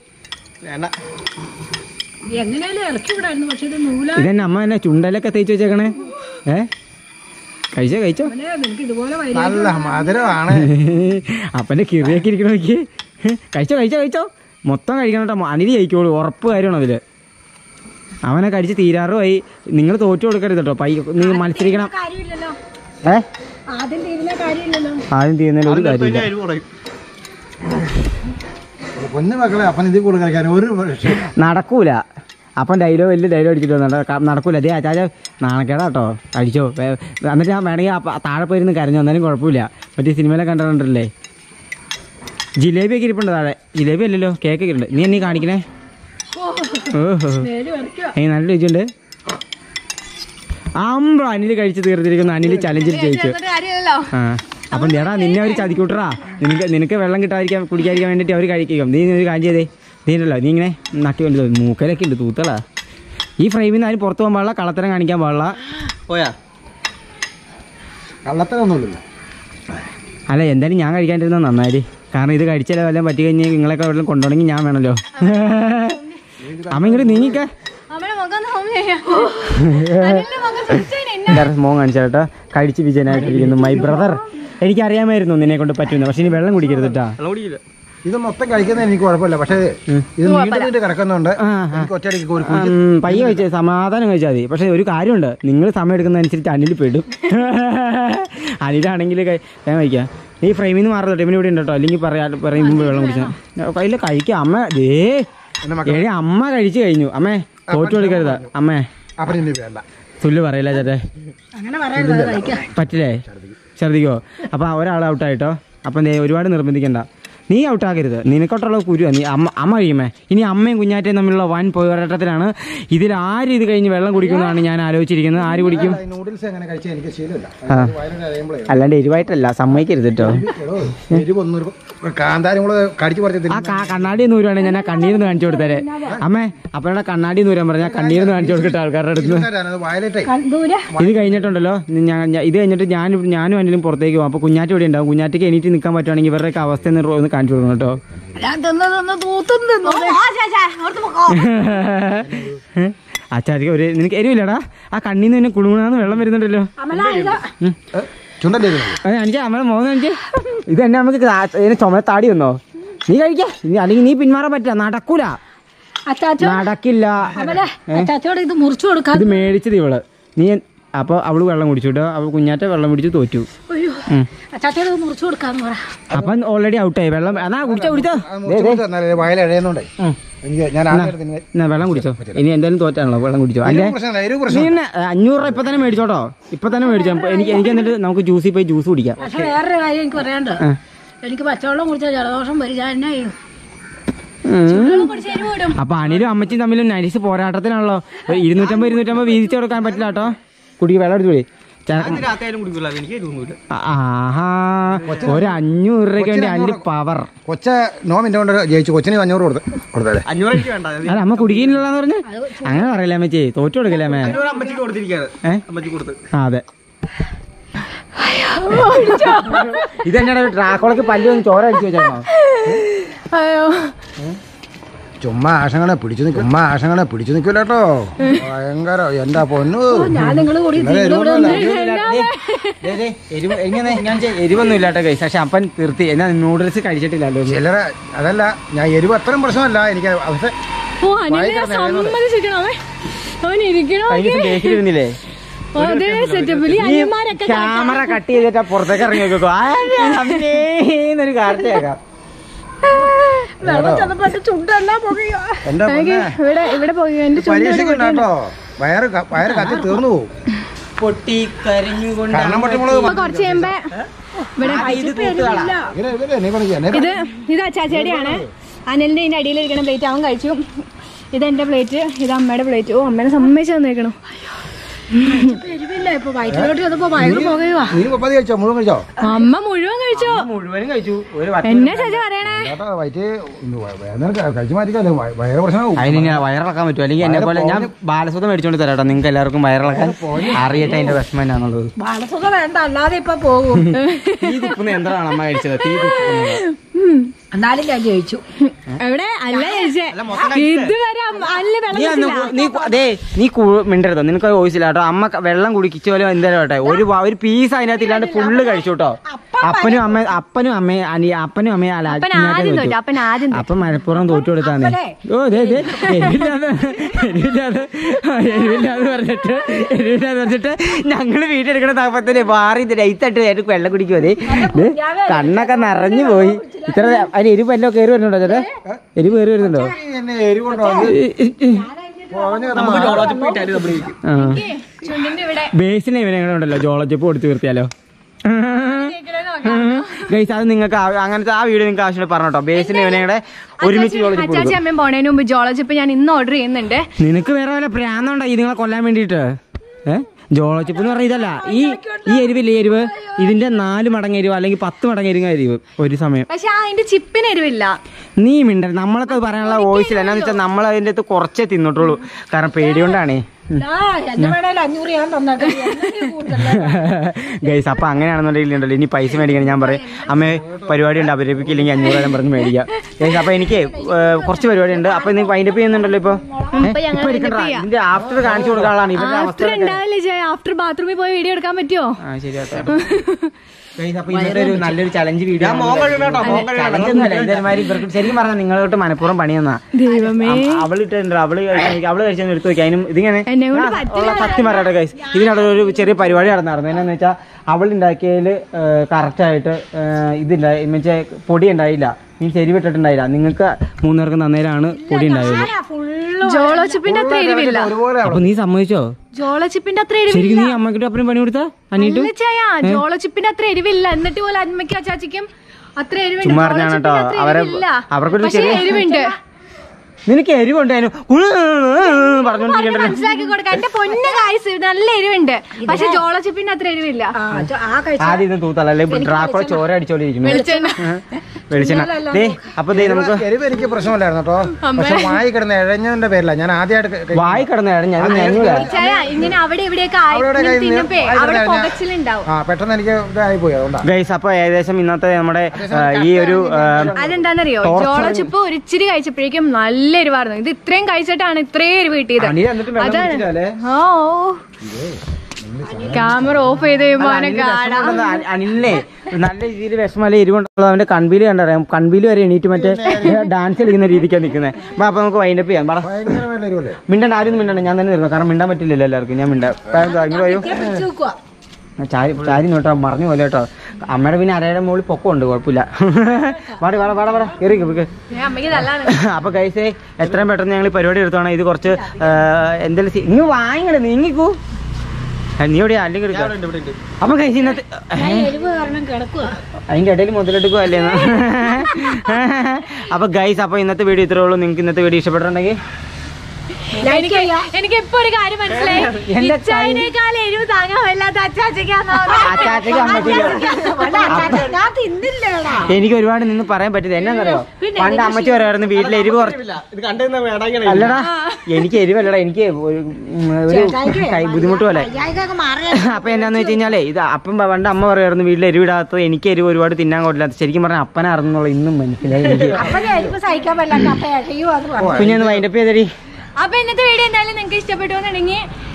എങ്ങനെയാലും ഇറക്കി വിടായിരുന്നു പക്ഷെ ഇത് നൂല ഇതെന്നെ അമ്മ എന്നെ ചുണ്ടലൊക്കെ തേച്ച് വെച്ചേക്കണേ ഏ കഴിച്ചോ കഴിച്ചോ നിനക്ക് ഇതുപോലെ വൈ- നല്ല മധുരമാണ് അപ്പന്റെ കിറിയൊക്കെ ഇരിക്കണ നോക്കി കഴിച്ചോ കഴിച്ചോ കഴിച്ചോ മൊത്തം കഴിക്കണം കേട്ടോ അനിൽ ജയിക്കോളൂ ഉറപ്പ് കാര്യമാണ് അതില് അവനെ കടിച്ച് തീരാറുമായി നിങ്ങൾ തോറ്റു കൊടുക്കരുത് കേട്ടോ പൈ നിങ്ങൾ മത്സരിക്കണം കാര്യമില്ലല്ലോ ഏ ആദ്യം തീരുന്ന കാര്യമില്ലല്ലോ ആദ്യം തീരുന്നതിൽ ഒരു കാര്യമില്ല പൊന്നു മക്കളെ അപ്പൻ ഇതിൽ കൂടുതൽ കഴിക്കാൻ ഒരു രക്ഷയില്ല. നടക്കൂല അപ്പം ഡയലോഗ് വലിയ ഡയലോഗ് അടിച്ചിട്ട് വന്നിട്ട് ക- നടക്കൂല അതേ അച്ചാച്ച നാണക്കേടാ കേട്ടോ കഴിച്ചോ വേ- എന്നിട്ട് ഞാൻ വേണമെങ്കിൽ അപ്പ- താഴെ പോയിരുന്ന് കരഞ്ഞു എന്നാലും കുഴപ്പമില്ല മറ്റേ സിനിമയിലെ കണ്ടിട്ടുണ്ടല്ലേ ജിലേബിയൊക്കെ ഇരിപ്പുണ്ട് താഴെ ജിലേബി അല്ലല്ലോ കേക്ക് ഒക്കെ ഉണ്ട് നീ എന്നീ കാണിക്കണേ ഓഹോ നേര് വരയ്ക്കുക ഏയ് നല്ല രുചിയുണ്ട് ആമ്പോ അനിൽ കഴിച്ച് തീർത്തിരിക്കുന്നു അനിൽ ചലഞ്ചിൽ ജയിച്ചു ആ അപ്പം എടാ നിന്നെ അവർ ചതിക്കൂട്ടറാ നിനക്ക് നിനക്ക് വെള്ളം കിട്ടാതിരിക്കാൻ കുടിക്കാതിരിക്കാൻ വേണ്ടിയിട്ട് അവർ കഴിക്കും നീ ഒരു കാര്യം ചെയ്തേ നീ ഉണ്ടല്ലോ നീ ഇങ്ങനെ നട്ടി കൊണ്ട് മൂക്കലൊക്കെ ഉണ്ട് തൂത്തളാ ഈ ഫ്രെയിമിൽ നിന്ന് ആരും പുറത്ത് പോകാൻ പാടില്ല കള്ളത്തരം കാണിക്കാൻ പാടില്ല പോയാ കള്ളത്തരമൊന്നുമില്ല അല്ല എന്തായാലും ഞാൻ കഴിക്കാണ്ടിരുന്ന നന്നായി കാരണം ഇത് കഴിച്ചാലോ വല്ലതും പറ്റി കഴിഞ്ഞാൽ നിങ്ങളൊക്കെ വല്ലതും കൊണ്ടുപോകണമെങ്കിൽ ഞാൻ വേണമല്ലോ അമ്മ ഇങ്ങോട്ട് നീങ്ങിക്ക മോൻ കാണിച്ചാട്ടോ കഴിച്ച് വിജയനായിട്ടിരിക്കുന്നു മൈ ബ്രദർ എനിക്കറിയാമായിരുന്നു നിന്നെ കൊണ്ട് പറ്റുന്നു പക്ഷെ ഇനി വെള്ളം കുടിക്കരുത് കേട്ടാ വെള്ളം കുടിക്കില്ല ഇത് മൊത്തം കഴിക്കുന്നത് എനിക്ക് കുഴപ്പമില്ല പക്ഷേ ഇത് നീണ്ടു നീണ്ട് കിടക്കുന്നുണ്ട് ആ, ആ. എനിക്ക് ഒറ്റയടിക്ക് കോരി ആ, ഉം, പയ്യെ കഴിച്ച സമാധാനം കഴിച്ചാൽ മതി പക്ഷെ ഒരു കാര്യമുണ്ട് നിങ്ങൾ സമയം എടുക്കുന്നതനുസരിച്ച് അനിൽ പെടും അനിലാണെങ്കിൽ വേഗം കഴിക്കാം നീ ഫ്രെയിമിൽ നിന്ന് മാറുന്നത് ടൈമിന് ഇവിടെ ഉണ്ട് കേട്ടോ അല്ലെങ്കിൽ പറയാ പറയും മുമ്പ് വെള്ളം കുടിച്ചാൽ കയ്യിൽ കഴിക്കാം അമ്മ ദേ എന്റെ മക്കൾ ഏഴ് അമ്മ കഴിച്ചു കഴിഞ്ഞു അമ്മേ തോറ്റു കൊടുക്കരുത് അമ്മേ അപ്പം ഇനി വേണ്ട തുല്ല് പറയില്ല ചേട്ടേ അങ്ങനെ പറയരുത് കഴിക്കാം പറ്റില്ലേ ഛർദിക്കോ അപ്പം ഒരാൾ ഔട്ടായിട്ടോ അപ്പം ദേ ഒരുപാട് നിർബന്ധിക്കണ്ട നീ ഔട്ടാക്കരുത് നിനക്കൊട്ടുള്ള കുരുവാ നീ അമ്മ അമ്മ കഴിയുമേ ഇനി അമ്മയും കുഞ്ഞാറ്റയും തമ്മിലുള്ള വൻ പോരാട്ടത്തിലാണ് ഇതിൽ ആര് ഇത് കഴിഞ്ഞ് വെള്ളം കുടിക്കുന്നതാണ് ഞാൻ ആലോചിച്ചിരിക്കുന്നത് ആര് കുടിക്കും നൂഡിൽസ് എങ്ങനെ കഴിച്ചാൽ എനിക്ക് ശീലമില്ല ആ. വയറിന് അറിയുമ്പോഴേ അല്ലാണ്ട് എരിവായിട്ടല്ല സമ്മതിക്കരുത് കേട്ടോ എരിവൊന്നും കാന്താരി നമ്മള് കടിച്ചു പറിച്ച് ആ കാ- കണ്ണാടി നൂരാണ് ഞാൻ ആ കണ്ണീർന്ന് കാണിച്ചു കൊടുത്തേരെ അമ്മേ അപ്പഴാ കണ്ണാടി നൂരാൻ പറഞ്ഞാൽ കണ്ണീർന്ന് കാണിച്ചു കൊടുക്കട്ടെ ആൾക്കാരുടെ അടുത്ത് തിരിഞ്ഞത് വയലറ്റേ ദൂരെ ഇത് കഴിഞ്ഞിട്ടുണ്ടല്ലോ ഞാൻ ഞാൻ- ഇത് കഴിഞ്ഞിട്ട് ഞാൻ ഞാനും അനിലും പുറത്തേക്ക് പോകും അപ്പോൾ കുഞ്ഞാറ്റ ഇവിടെ ഉണ്ടാവും കുഞ്ഞാറ്റയ്ക്ക് എണീറ്റ് നിൽക്കാൻ പറ്റുവാണെങ്കിൽ ഇവരുടെയൊക്കെ അവസ്ഥ ഒന്ന് റോ- ഒന്ന് കാണിച്ചു കൊടുക്കണം കേട്ടോ ഞാൻ തിന്ന് തിന്ന് തൂത്തും തിന്നു അച്ചാരിക്ക് ഒരു നിനക്ക് എരിവില്ലടാ ആ കണ്ണീന്ന് പിന്നെ കുളുകുണാന്ന് വെള്ളം വരുന്നുണ്ടല്ലോ അമല ഇത് ചുണ്ടല്ലേ ഇത്? അത് കാണിച്ചാ നമ്മളെ മോന്ന് കാണിച്ചേ ഇത് തന്നെ നമുക്ക് കാ- ഇതിന് ചുമ താടി വന്നോ നീ കഴിക്ക അല്ലെങ്കിൽ നീ പിന്മാറാൻ പറ്റില്ല നടക്കൂല അച്ചാച്ചോ നടക്കില്ല അമല അച്ചാച്ചോട് ഇത് മുറിച്ചു കൊടുക്കാം ഇത് മേടിച്ചത് ഇവള് നീ അപ്പോൾ അവള് വെള്ളം കുടിച്ചു കേട്ടോ അവൾ കുഞ്ഞാറ്റ വെള്ളം കുടിച്ച് തോറ്റു അയ്യോ ഉം. അച്ചാച്ചോട് ഇത് മുറിച്ചു കൊടുക്കാന്ന് പറ അപ്പം ഓൾറെഡി ഔട്ടായി വെള്ളം എന്നാ കുടിച്ചോ കുടിച്ചോ ആ മുറിച്ച് കൊടുത്ത് തന്നാലേ വയൽ എഴയുന്നുണ്ടേ ഉം. എനിക്ക് ഞാൻ ആദ്യം തിന്നെ എന്നാ വെള്ളം കുടിച്ചോ ഇനി എന്തായാലും തോറ്റാണല്ലോ വെള്ളം കുടിച്ചോ അല്ലേ എരിവ് പ്രശ്നമില്ല എരിവ് നീ പ്രശ്നം തന്നെ അഞ്ഞൂറ് രൂപ ഇപ്പൊ തന്നെ മേടിച്ചോട്ടോ ഇപ്പൊ തന്നെ മേടിച്ചോ എനിക്ക് എനിക്ക് എന്നിട്ട് നമുക്ക് ജ്യൂസിൽ പോയി ജ്യൂസ് കുടിക്കാം പക്ഷെ വേറൊരു കാര്യം എനിക്ക് പറയാണ്ട് ആ. എനിക്ക് പച്ചവെള്ളം കുടിച്ചാൽ ജലദോഷം വരും ഞാൻ എന്നാ ചെയ്യും അപ്പൊ അനിലും അമ്മച്ചും തമ്മിലും നൈസ് പോരാട്ടത്തിനാണല്ലോ ഒരു ഇരുന്നൂറ്റമ്പത് ഇരുന്നൂറ്റമ്പത് വീതിച്ചു കൊടുക്കാൻ പറ്റില്ല കേട്ടോ കുടിക്ക് വെള്ളം എടുത്തു പോയി രാത്രിയായാലും കുടിക്കില്ല എനിക്ക് എരിവൊന്നുമില്ല ആഹാ ഒരു അഞ്ഞൂറ് രൂപയ്ക്ക് വേണ്ടി അനില് പവർ കൊച്ച നോ മിനിറ്റ് കൊണ്ട് ജയിച്ചു കൊച്ചിന് അഞ്ഞൂറ് കൊടുത്ത് കൊടുത്തേ അഞ്ഞൂറ് എനിക്ക് വേണ്ട അല്ല അമ്മ കുടിക്കുന്നില്ലെന്ന് പറഞ്ഞ് അങ്ങനെ പറയില്ല അമ്മച്ചി തോറ്റു കൊടുക്കില്ല അമ്മേ അഞ്ഞൂറ് അമ്മച്ചിക്ക് കൊടുത്തിരിക്കാറ് ഏ അമ്മച്ചിക്ക് കൊടുത്ത് ആ അതെ ഇതെന്നാ ട്രാക്കോളക്ക് പല്ല് വന്ന് ചോര അടിച്ചു വെച്ചേക്കണോ ചുമ്മാ ആശങ്ങളെ പിടിച്ചു നിൽക്കും ചുമ്മാ ആശങ്ങളെ പിടിച്ചു നിൽക്കില്ല കേട്ടോ ഭയങ്കര എന്റെ പൊന്നു ഞാൻ നിങ്ങൾ കൂടി ഇന്നലെ എരിവൊന്നുമല്ല. എരിവൊന്നും ഇല്ലാട്ടോ കൈ പക്ഷെ അപ്പൻ തീർത്തി എന്നാ നൂഡിൽസ് കഴിച്ചിട്ടില്ലല്ലോ ചിലരെ അതല്ല ഞാൻ എരിവ് അത്രയും പ്രശ്നമല്ല എനിക്ക് അവസ്ഥ ഓ അനിലിനെ സമ്മതിച്ചിരിക്കണം അവൻ അവൻ ഇരിക്കണോ കഴിഞ്ഞ ദിവസം കേക്കിലിരുന്നില്ലേ അതേ സെറ്റപ്പിൽ ഈ അനിയന്മാരൊക്കെ ക്യാമറ കട്ട് ചെയ്തിട്ട് പുറത്തേക്ക് ഇറങ്ങി നോക്കോ എന്നൊരു കാർത്ത കേൾക്കാം വെള്ളം ചെന്നപ്പോ എന്റെ ചുണ്ടെല്ലാം പുകയോ എന്റെ എനിക്ക് പൊന്നേ, ഇവിടെ ഇവിടെ പോയി എന്റെ ചുണ്ട് ഇവിടെ പരീക്ഷയ്ക്ക് കേട്ടോ വയറ് ക- വയറ് കത്തി തീർന്നു പോകും പൊട്ടി കരിഞ്ഞുകൊണ്ട് കരണം പട്ടിമുളക് ഇപ്പൊ കുറച്ച് കഴിയുമ്പോ ഇവിടെ ഇത് തൂത്തുകളാ ഇവരെ ഇവരെ നീ പണിക്ക് എന്നെ ഇത് ഇത് അച്ചാച്ചേടിയാണ് അനിലിന്റെ ഇതിന്റെ അടിയിലിരിക്കണ പ്ലേറ്റ് അവൻ കഴിച്ചു ഇത് എന്റെ പ്ലേറ്റ് ഇത് അമ്മയുടെ പ്ലേറ്റ് ഓ അമ്മേനെ സമ്മതിച്ചു തന്നേക്കണു എരിവില്ല ഇപ്പൊ വയറ്റിലോട്ട് ചെന്നപ്പോ വയറ് പുകയുവാ നീ പപ്പതി കഴിച്ചോ മുഴുവൻ കഴിച്ചോ അമ്മ മുഴുവൻ കഴിച്ചോ മുഴുവനും കഴിച്ചു ഒരു വട്ടം എന്നെ ചേച്ചി പറയണേ ചേട്ടാ വയറ്റ് വേദന കഴിച്ചു മാറ്റിക്കല്ലേ വയ- വയറ് പ്രശ്നമാവും അതിന് വയറിളക്കാൻ പറ്റും അല്ലെങ്കിൽ എന്നെ പോലെ ഞാൻ ബാലസുഖം മേടിച്ചോണ്ട് തരാട്ടോ നിങ്ങൾക്ക് എല്ലാവർക്കും വയറിളക്കാൻ അറിയട്ടെ അതിന്റെ വിഷമം എന്നാന്നുള്ളത് ബാലസുഖ വേണ്ട അല്ലാതെ ഇപ്പൊ പോകും തീ തുപ്പുന്ന യന്ത്രമാണ് അമ്മ കഴിച്ചത് തീ തുപ്പുന്നത് എന്നാലും ഞാൻ ജയിച്ചു എവിടെ അല്ല ചേച്ചി ഇതുവരെ അമ്മ- അല്ല വെള്ളം നീ അന്ന് കുടിച്ചില്ല. കു- നീ കു- അതേ നീ കു- മിണ്ടരുത് നിനക്ക് വോയിസില്ല കേട്ടോ അമ്മ ക- വെള്ളം കുടിക്കിച്ച പോലെ എന്തായാലും കേട്ടെ ഒരു വ- ഒരു പീസ് അതിനകത്ത് ഇല്ലാണ്ട് ഫുള്ള് കഴിച്ചു കേട്ടോ അപ്പനും അമ്മ അപ്പനും അമ്മയും അനി അപ്പനും അമ്മയും അല്ല അപ്പൻ ഇതിനകത്ത് ആദ്യം തോറ്റു. തോറ്റു അപ്പൻ ആദ്യം തോറ്റു. അപ്പൊ മലപ്പുറം തോറ്റു കൊടുത്താന്നേ ഓ ദേ ദേ എരിവില്ലാതെ എരിവില്ലാതെ ആ, എരിവില്ലാതെ പറഞ്ഞിട്ട് എരിവില്ലാതെ പറഞ്ഞിട്ട് ഞങ്ങള് വീട്ടിലെടുക്കണ താപത്തിന് മാറി ലൈറ്റായിട്ട് എനിക്ക് വെള്ളം കുടിക്കുമോ ദേ ദേ, കണ്ണൊക്കെ നിറഞ്ഞു പോയി ഇത്ര അതിന് എരിവ് വല്ലോ കയറി വരുന്നുണ്ടോ ചേട്ടാ എരിവ് കയറി വരുന്നുണ്ടോ എന്നെ എരിവുണ്ടോ ആ ചുണ്ടിന്റെ ഇവിടെ ബേസിനെ ഇവനെ ഉണ്ടല്ലോ ജോളജപ്പ് കൊടുത്ത് തീർത്തിയാലോ ഗൈസ് അത് നിങ്ങൾക്ക് ആ- അങ്ങനത്തെ ആ വീഡിയോ നിങ്ങൾക്ക് ആവശ്യമുണ്ട് പറഞ്ഞോട്ടോ ബേസിനെ ഇവനെ കൂടെ ഒരുമിച്ച് ജോളജപ്പ് അച്ചാച്ചി കൊടുക്കും അമ്മയും പോണേന് മുമ്പ് ജോളജിപ്പ് ഞാൻ ഇന്ന് ഓർഡർ ചെയ്യുന്നുണ്ട് നിനക്ക് വേറെ വല്ല പ്രാന്തമുണ്ടോ ഈ നിങ്ങളെ കൊല്ലാൻ വേണ്ടിയിട്ട് ഏ ജോളജിപ്പ് എന്ന് പറഞ്ഞ ഇതല്ല ഈ ഈ എരിവില്ലേ ഈ എരിവ് ഇതിന്റെ നാല് മടങ്ങ് എരിവ് അല്ലെങ്കിൽ പത്ത് മടങ്ങ് എരിവ് എരിവ് ഒരു സമയം പക്ഷെ ആ അതിന്റെ ചിപ്പിന് എരിവില്ല നീ മിണ്ട നമ്മളൊക്കെ അത് പറയാനുള്ള വോയിസിൽ എന്നാന്ന് വെച്ചാൽ നമ്മൾ അതിന്റെ അടുത്ത് കുറച്ചേ തിന്നിട്ടുള്ളൂ കാരണം പേടികൊണ്ടാണേ ആ എന്നെ വേണേലും അഞ്ഞൂറ് ഞാൻ തന്നേക്കാം എന്നെ കൂടുതലല്ല. ഗൈസ് അപ്പൊ അങ്ങനെയാണെന്നുണ്ടെങ്കിൽ ഉണ്ടല്ലോ ഇനി പൈസ മേടിക്കണം ഞാൻ പറയും അമ്മ പരിപാടി ഉണ്ട് അവതരിപ്പിക്കില്ലെങ്കിൽ അഞ്ഞൂറ് പറഞ്ഞ് മേടിക്കാം ഗൈസ് അപ്പൊ എനിക്ക് ഏർ, കുറച്ച് പരിപാടി ഉണ്ട് അപ്പൊ നീ വൈൻഡപ്പ് ചെയ്യുന്നുണ്ടല്ലോ ഇപ്പൊ അപ്പൊ ഞങ്ങൾ ഇപ്പൊ എടുക്കണ്ട ഇതിന്റെ ആഫ്റ്റർ കാണിച്ചു കൊടുക്കാനുള്ളതാണ് ഇവരുടെ അവസ്ഥ ആഫ്റ്റർ ഉണ്ടാവില്ലേ ജയ ആഫ്റ്റർ ബാത്റൂമിൽ പോയി വീഡിയോ എടുക്കാൻ പറ്റുമോ ആ ശരി കേട്ടോ ഗൈസ് അപ്പൊ ഇന്നത്തെ ഒരു നല്ലൊരു ചലഞ്ച് വീഡിയോ ശരിക്കും പറഞ്ഞാൽ നിങ്ങളോട്ട് മനഃപൂർവ്വം പണി തന്നാ ദൈവമേ അവള് ഇട്ടുണ്ട് അവള് കഴിച്ച- അവള് കഴിച്ചെന്ന് എടുത്തു നോക്കി അതിനും ഇതിങ്ങനെ എന്നെ കൊണ്ട് ഞാൻ ഉള്ള സത്യം പറയട്ടെ ഗൈസ് ഇതിനവിടെ ഒരു ചെറിയ പരിപാടി നടന്നായിരുന്നു എന്നാന്ന് വെച്ചാൽ അവൾ ഉണ്ടാക്കിയതിൽ കറക്റ്റ് ആയിട്ട് ഇതിണ്ടായി മറ്റേ പൊടി ഉണ്ടായില്ല മീൻസ് എരിവിട്ടിട്ടുണ്ടായില്ല നിങ്ങൾക്ക് മൂന്നുപേർക്ക് നന്നേരാണ് പൊടി ഉണ്ടായത് ജോളോ ചിപ്പിന്റെ അത്ര എരിവില്ല ഒരുപോലെ അപ്പൊ നീ സമ്മതിച്ചോ ജോളോ ചിപ്പിന്റെ അത്ര എരിവില്ല ശരിക്കും നീ അമ്മക്കിട്ട് അപ്പനും പണി കൊടുത്താ അനിയിട്ടു ഇല്ല ചായ ജോളോ ചിപ്പിന്റെ അത്ര എരിവില്ല എന്നിട്ട് പോലെ അമ്മയ്ക്കും അച്ചാച്ചിക്കും അത്ര എരിവുണ്ട് ചുമ്മാ ജോളോ പറഞ്ഞാണ് ചിപ്പിന്റെ കേട്ടോ. അത്ര അവരെ- എരിവില്ല. അവർക്കൊരു പക്ഷേ ചെറിയ- എരിവുണ്ട് നിനക്ക് എരിവുണ്ട് അതിന് പറഞ്ഞോണ്ടിരിക്കണ്ടല്ലോ മനസ്സിലാക്കി കൊടുക്കാം എന്റെ പൊന്ന് കായ്സ് നല്ല എരിവുണ്ട് പക്ഷെ ജോളോ ചിപ്പിന്റെ അത്ര എരിവില്ല ആ ചോ- ആ കഴിച്ച ആദ്യം ഇത് തൂത്തല്ല അല്ലെ ഡ്രാക്കുള ചോര അടിച്ചോണ്ടിരിക്കുന്നു വെളിച്ചെണ്ണ വെളിച്ചെണ്ണ ദേ അപ്പൊ ദേ നമുക്ക് എരിവ് എനിക്ക് പ്രശ്നമില്ലായിരുന്നു കേട്ടോ പക്ഷെ വായി കിടന്ന് ഇഴഞ്ഞതിന്റെ പേരില്ല ഞാൻ ആദ്യമായിട്ട് വായി കിടന്ന ഞാൻ ഞങ്ങള് ചായ ഇങ്ങനെ അവിടെ ഇവിടെയൊക്കെ ആയി അവിടെ ഇങ്ങനെ കൈ തിന്നുമ്പേ വായി അവിടെ കിടന്ന് പുകച്ചിലുണ്ടാവും ആ പെട്ടെന്ന് എനിക്ക് ഇതായി പോയി അതുകൊണ്ടാ ഗൈസ് അപ്പൊ ഏകദേശം ഇന്നത്തെ നമ്മുടെ ആ, ഈ ഒരു ആ, അതെന്താണെന്നറിയോ ജോളോ ചിപ്പ് ഒരു ഇച്ചിരി കഴിച്ചപ്പോഴേക്കും നല്ല എരിവായിരുന്നു ഇത് ഇത്രയും കഴിച്ചിട്ടാണ് ഇത്രയും എരിവ് കിട്ടിയത് അനിൽ എന്നിട്ട് വെള്ളം അതാണ് കുടിച്ചില്ലല്ലേ? ഓ ക്യാമറ ഓഫ് ചെയ്ത് കഴിയുമ്പോ അവനെ അനിലിന് കാണാം വിഷമമുണ്ടെന്ന് അനി- അനിലിനെ നല്ല രീതിയിൽ വിഷമല്ല എരിവുണ്ടല്ലോ അവന്റെ കൺബീല് കണ്ടറിയാം കൺബീല് വരെ എണീറ്റ് മറ്റേ ഡാൻസ് കളിക്കുന്ന രീതിക്കാണ് നിൽക്കുന്നത് അപ്പൊ നമുക്ക് വൈൻഡപ്പ് ചെയ്യാം പറ ഭയങ്കരമായ എരിവല്ലേ മിണ്ടണ്ട ആരും മിണ്ടണ്ട ഞാൻ തന്നെ തരുന്നു കാരണം മിണ്ടാൻ പറ്റില്ലല്ലോ എല്ലാവർക്കും ഞാൻ മിണ്ടാം ഇങ്ങോട്ട് വരൂ പിടിച്ചു വെക്കുക ചാരി ചാരി നോട്ടോ മറിഞ്ഞു പോലെ കേട്ടോ അമ്മയുടെ പിന്നെ അരയുടെ മുകളിൽ പൊക്കമുണ്ട് കുഴപ്പമില്ല വാടി വാട വാട വാട കയറി കയറി ഞാൻ അമ്മയ്ക്ക് നല്ലതാണ് അപ്പൊ കൈസേ എത്രയും പെട്ടെന്ന് ഞങ്ങൾ ഈ പരിപാടി എടുത്തോണം ഇത് കുറച്ച് എന്തെങ്കിലും സി- ഇങ്ങ് വാങ്ങിക്കട നീങ്ങിക്കൂ ആ, നീ എവിടെയാ അല്ലെങ്കിൽ എടുക്കാം അപ്പൊ കൈസ ഇന്നത്തെ ഞാൻ എരിവ് കാരണം കിടക്കുക അതിന്റെ ഇടയിൽ മുതലെടുക്കുക അല്ലേ അപ്പൊ ഗൈസ് അപ്പൊ ഇന്നത്തെ വീഡിയോ ഇത്രേ ഉള്ളൂ നിങ്ങൾക്ക് ഇന്നത്തെ വീഡിയോ ഇഷ്ടപ്പെട്ടിട്ടുണ്ടെങ്കിൽ എനിക്ക് എനിക്ക് ഇപ്പൊ ഒരു കാര്യം മനസ്സിലായി എന്റെ ഇച്ചായനേക്കാൾ എരിവ് താങ്ങാൻ വല്ലാത്ത അച്ചാച്ചയ്ക്കാന്നോ അച്ചാച്ചയ്ക്ക് അമ്മയ്ക്ക് ഞാൻ തിന്നില്ലേടാ എനിക്ക് ഒരുപാട് നിന്ന് പറയാൻ പറ്റില്ല എന്നാന്നറിയോ പണ്ട് അമ്മച്ചി പറയായിരുന്നു വീട്ടിൽ എരിവ് കുറച്ച് ഇത് കണ്ടുന്ന വേടാങ്ങനെ അല്ലടാ എനിക്ക് എരിവല്ലടാ എനിക്ക് ഒരു ഉം, ഒരു കൈ ബുദ്ധിമുട്ട് പോലെ അയ്യായിക്കൊക്കെ മാറിയ അപ്പൊ എന്നാന്ന് വെച്ച് കഴിഞ്ഞാലേ ഇത് അപ്പം പണ്ട് അമ്മ പറയായിരുന്നു വീട്ടിൽ എരിവിടാത്തത് എനിക്ക് എരിവ് ഒരുപാട് തിന്നാൻ കൊള്ളില്ല ശരിക്കും പറഞ്ഞാൽ അപ്പനാണെന്നുള്ള ഇന്നും മനസ്സിലായി എനിക്ക് അപ്പനെ എരിവ് സഹിക്കാൻ പറ്റില്ല അപ്പ എഴയോ അത് പറഞ്ഞു പിന്നെ ഒന്ന് വൈൻഡപ്പ് ചെയ്തടി അപ്പൊ ഇന്നത്തെ വീഡിയോ എന്തായാലും നിങ്ങൾക്ക് ഇഷ്ടപ്പെട്ടു എന്നുണ്ടെങ്കിൽ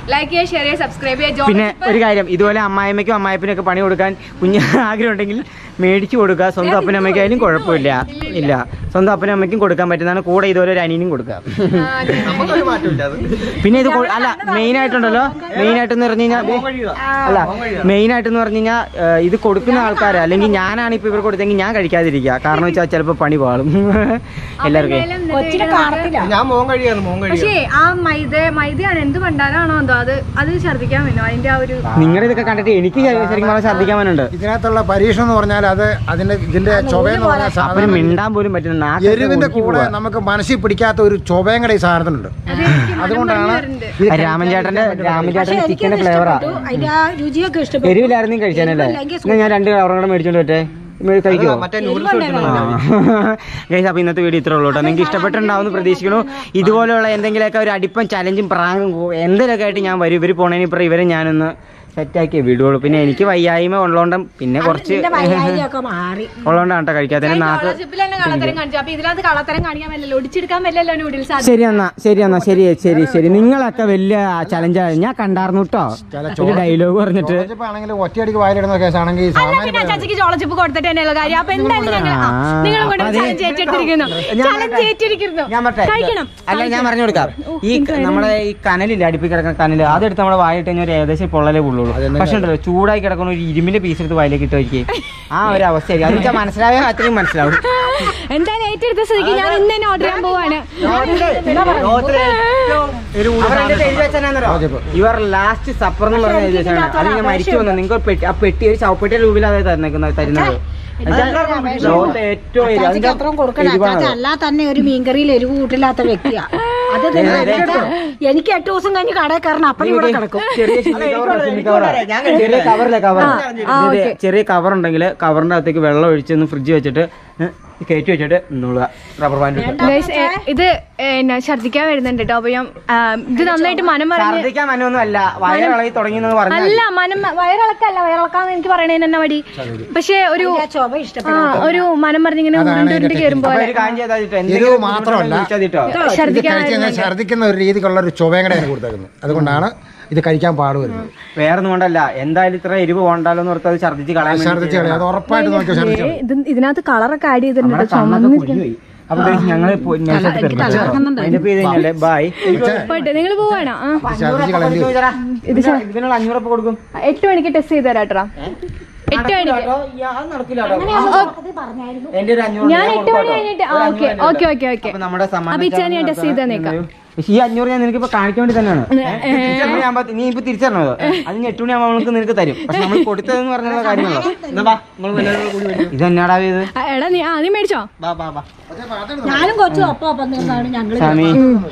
ലൈക്ക് ചെയ്യുക ഷെയർ ചെയ്യുക സബ്സ്ക്രൈബ് ചെയ്യുക പിന്നെ ഒരു കാര്യം ഇതുപോലെ അമ്മായിമ്മയ്ക്കും അമ്മായിപ്പിനും ഒക്കെ പണി കൊടുക്കാൻ കുഞ്ഞ് ആഗ്രഹം ഉണ്ടെങ്കിൽ മേടിച്ചു കൊടുക്കുക സ്വന്തം അപ്പനും അമ്മയ്ക്കായാലും കുഴപ്പമില്ല ഇല്ല സ്വന്തം അപ്പനും അമ്മയ്ക്കും കൊടുക്കാൻ പറ്റുന്നതാണ് കൂടെ ഇതുപോലെ ഒരു അനിയനും കൊടുക്കുക നമുക്കൊരു മാറ്റമില്ല അത് പിന്നെ ഇത് കൊ- അല്ല മെയിൻ ആയിട്ടുണ്ടല്ലോ മെയിൻ ആയിട്ടെന്ന് പറഞ്ഞു കഴിഞ്ഞാൽ അല്ല മെയിൻ ആയിട്ടെന്ന് പറഞ്ഞു കഴിഞ്ഞാൽ ഇത് കൊടുക്കുന്ന ആൾക്കാർ അല്ലെങ്കിൽ ഞാനാണ് ഇപ്പൊ ഇവർ കൊടുത്തെങ്കിൽ ഞാൻ കഴിക്കാതിരിക്കുക കാരണം വെച്ചാൽ ചിലപ്പോൾ പണി പാളും എല്ലാവർക്കും കൊച്ചിനെ കാണത്തില്ല ഞാൻ മോൻ കഴിയാണ് മോൻ കഴിയാണ് പക്ഷേ ആ മൈദ മൈദയാണ് എന്ത് ഭണ്ടാരാണോ എന്തോ അത് അത് ഛർദ്ദിക്കാൻ പറ്റും അതിന്റെ ആ ഒരു നിങ്ങളുടെ ഇതൊക്കെ കണ്ടിട്ട് എനിക്ക് ശരിക്കും പറഞ്ഞാൽ ഛർദ്ദിക്കാൻ പറ്റുന്നുണ്ട് ഇതിനകത്തുള്ള പരീക്ഷണം എന്ന് പറഞ്ഞാൽ അത് അതിന്റെ ഇതിന്റെ ചൊവയെന്ന് പറഞ്ഞാൽ അവന് സാധാരണ മിണ്ടാൻ പോലും പറ്റുന്ന നാക്കൊക്കെ എരിവിന്റെ ഒഴുകി കൂടെ പോവാ. നമുക്ക് മനസ്സിൽ പിടിക്കാത്ത ഒരു ചൊവയും കൂടെ ഈ സാധനത്തിനുണ്ട് അതുകൊണ്ടാണ് ആ രാമൻ ചേട്ടന്റെ രാമൻ ചേട്ടന്റെ ചിക്കന്റെ ഫ്ലേവറാ അതിന്റെ ആ രുചിയൊക്കെ ഇഷ്ടപ്പെട്ടു എരിവിലായിരുന്നു കഴിച്ചാനല്ലേ എന്നാ ഞാൻ രണ്ട് കവറും കൂടെ മേടിച്ചോണ്ട് പറ്റേ കഴിക്കുമോ മറ്റേ നൂഡിൽസ് മേടിക്കണം ഗൈസ് അപ്പോൾ ഇന്നത്തെ വീഡിയോ ഇത്രേ ഉള്ളൂ കേട്ടോ നിങ്ങൾക്ക് ഇഷ്ടപ്പെട്ടുണ്ടാവുമെന്ന് പ്രതീക്ഷിക്കുന്നു ഇതുപോലെയുള്ള എന്തെങ്കിലുമൊക്കെ ഒരു അടിപ്പം ചലഞ്ചും പ്രാങ്കും എന്തെങ്കിലുമൊക്കെ ആയിട്ട് ഞാൻ വരും ഇവർ പോണേന് ഇപ്പം ഇവരെ ഞാനൊന്ന് സെറ്റാക്കി വിടുള്ളൂ പിന്നെ എനിക്ക് വയ്യായ്മ ഉള്ളതുകൊണ്ടും പിന്നെ കുറച്ച് വയ്യാഴിയൊക്കെ മാറി ഉള്ളതുകൊണ്ടാണ് കേട്ടോ കഴിക്കാത്തതിന് നാക്ക് സ്കോളർഷിപ്പിൽ തന്നെ കള്ളത്തരം കാണിച്ചു അപ്പൊ ഇതിനകത്ത് കള്ളത്തരം കാണിക്കാൻ പറ്റില്ലല്ലോ ഒടിച്ചെടുക്കാൻ പറ്റില്ലല്ലോ നൂഡിൽസ് ശരി എന്നാ ശരി എന്നാ ശരി ശരി ശരി നിങ്ങളൊക്കെ വലിയ ചലഞ്ചാണ് ഞാൻ കണ്ടായിരുന്നു കേട്ടോ ഒരു ഡയലോഗ് പറഞ്ഞിട്ട് ആണെങ്കിൽ ഒറ്റയടിക്ക് വായിലിടുന്ന കേസാണെങ്കിൽ അല്ല പിന്നെ ആ ചാച്ചിക്ക് ചോളച്ചിപ്പ് കൊടുത്തിട്ട് തന്നെയുള്ള കാര്യം അപ്പൊ എന്തായാലും ഞങ്ങൾ ആ, നിങ്ങളും കൊണ്ട് അതെ. ചലഞ്ച് ഏറ്റെടുത്തിരിക്കുന്നു ഞാൻ ചലഞ്ച് ഏറ്റെടുത്തിരിക്കുന്നു ഞാൻ പറഞ്ഞെ, കഴിക്കണം അല്ല ഞാൻ പറഞ്ഞു കൊടുക്കാം ഈ നമ്മുടെ ഈ കനലില്ല അടുപ്പിൽ കിടക്കുന്ന കനല് അതെടുത്ത് നമ്മുടെ വായിട്ട് കഴിഞ്ഞാൽ ഒരു ഏകദേശം പൊള്ളലേ ഉള്ളുള്ളൂ പക്ഷെ ഉണ്ടല്ലോ ചൂടായി കിടക്കുന്ന ഒരു ഇരുമ്പിന്റെ പീസ് എടുത്ത് വായിലേക്ക് ഇട്ട് വയ്ക്കുക ആ ഒരു അവസ്ഥയായിരിക്കും അത് വെച്ചാൽ മനസ്സിലായാൽ അത്രയും മനസ്സിലാവും എന്തായാലും ഏറ്റെടുത്ത സ്ഥിതിക്ക് ഞാൻ ഇന്ന് തന്നെ ഓർഡർ ചെയ്യാൻ പോവാണ് യുവർ ലാസ്റ്റ് സപ്പർ എന്ന് പറഞ്ഞ എഴുതി വെച്ചാണ് അത് ഞാൻ മരിച്ചു വന്നത് നിങ്ങൾക്ക് ഒരു പെട്ടി ആ പെട്ടി ഒരു ചവപ്പെട്ടിയുടെ രൂപയിൽ അത് തരുന്നത് തരുന്നത് എന്നുവെച്ചാൽ ലോകത്തെ ഏറ്റവും എരി- അതിന്റെ അത്രയും കൊടുക്കണം എരിവാണ് അല്ലാതെ അല്ലാതെ തന്നെ ഒരു മീൻകറിയിൽ എരിവ് കൂട്ടില്ലാത്ത വ്യക്തിയാ അത് തന്നെ എനിക്ക് എനിക്ക് എട്ട് ദിവസം കഴിഞ്ഞ് കടയിൽ കയറണം അപ്പം ഇവിടെ കിടക്കും ചെറിയ ചില്ലി കവർ ചില്ലി കവർ ചെറിയ കവറിലെ കവർ ചെറിയ കവർ ഉണ്ടെങ്കിൽ കവറിന്റെ അകത്തേക്ക് വെള്ളം ഒഴിച്ചൊന്ന് ഫ്രിഡ്ജ് വെച്ചിട്ട് ഏ, കയറ്റി വെച്ചിട്ട് നിന്നോളുക റബ്ബർ ബാൻഡ് Guys, ഏ, ഇത് ഏ, എന്നാ ഛർദിക്കാൻ വരുന്നുണ്ട് കേട്ടോ അപ്പൊ ഞാൻ ആ, ഇത് നന്നായിട്ട് മനം പറഞ്ഞ് ഛർദ്ദിക്കാൻ മനൊന്നും അല്ല വയറിളകി തുടങ്ങി എന്ന് പറഞ്ഞു അല്ല മനം വയറിളക്കല്ല വയറിളക്കാന്ന് എനിക്ക് പറയണേന് എന്നാ മടി പക്ഷെ ഒരു ആ ചൊവ ആ, ഇഷ്ടപ്പെടും ഒരു മനം പറഞ്ഞിങ്ങനെ ഉരുണ്ട് ഉരുണ്ട് കയറുമ്പോ അപ്പൊ ഒരു കാര്യം ചെയ്താൽ മതി. എരിവ് എന്തെങ്കിലും മാത്രമല്ല വിളിച്ചാൽ മതി കേട്ടോ. ഇത് ഛർദിക്കാൻ കഴിച്ച് കഴിഞ്ഞാൽ ഛർദിക്കുന്ന ഒരു രീതിക്കുള്ള ഒരു ചൊവയും കൂടെ കൊടുത്തേക്കുന്നത് അതുകൊണ്ടാണ് ഇത് കഴിക്കാൻ പാട് വരുന്നത് വേറെ ഒന്നും കൊണ്ടല്ല എന്തായാലും ഇത്ര എരിവ് കൊണ്ടാലോ എന്ന് ഓർത്ത് അത് ഛർദ്ദിച്ച് കളയാൻ വേണ്ടി ഛർദിച്ച് കളയും അത് ഉറപ്പായിട്ട് നോക്കിയോ ഛർദിച്ചു ഏ, ഇത് ഇതിനകത്ത് കളറൊക്കെ ആഡ് ചെയ്തിട്ടുണ്ട് നമ്മുടെ കണ്ണൊക്കെ കുഴിഞ്ഞുപോയി. അപ്പൊ guys, ഞങ്ങള് പോ- നൈസായിട്ട് തീർന്നു. അതിന്റെ പേര് കഴിഞ്ഞാലേ ബൈ പോയിട്ട് നിങ്ങൾ പോവാണോ ആ ഛർദിച്ച് കളയേണ്ടി വരും. ഇതിനുള്ള അഞ്ഞൂറ് ഉപ്പ് കൊടുക്കും എട്ട് മണിക്ക് ടെസ്റ്റ് ചെയ്ത് തരാട്ടോ എട്ട് മണിക്ക് കേട്ടോ, ഈ അത് നടക്കില്ല കേട്ടോ. എന്റെ ഒരു അഞ്ഞൂറ് ഞാൻ ഞാൻ എട്ട് മണി കൊടുക്കാം കഴിഞ്ഞിട്ട് ആ ഒരു ഓക്കെ അഞ്ഞൂറ് ഓക്കെ ഓക്കെ ഓക്കെ അപ്പൊ നമ്മുടെ സമ്മാനം അപ്പൊ ഇച്ചാൻ ഞാൻ ടെസ്റ്റ് ചെയ്ത് തന്നേക്കാം പക്ഷെ ഈ അഞ്ഞൂറ് ഞാൻ നിനക്ക് ഇപ്പൊ കാണിക്കാൻ വേണ്ടി തന്നെയാണ് തിരിച്ചറിഞ്ഞ് ഞാൻ പത്ത്- നീ ഇപ്പൊ തിരിച്ചറിഞ്ഞോ അതിന് എട്ട് മണിയാകുമ്പോൾ നമുക്ക് നിനക്ക് തരും പക്ഷെ നമ്മൾ കൊടുത്തതെന്ന് പറഞ്ഞുള്ള കാര്യങ്ങളോ എന്നാ ബാ നമ്മൾ എല്ലാവരും കൂടി മേടിക്കും ഇത് എന്നാടാ ഇത് ആ, എടാ നീ ആ നീ മേടിച്ചോ ബാ ബാ ബാ ഞാനും കൊച്ചും ഒപ്പം ഒപ്പം നിന്നാണ് ഞങ്ങൾ സ്വാമി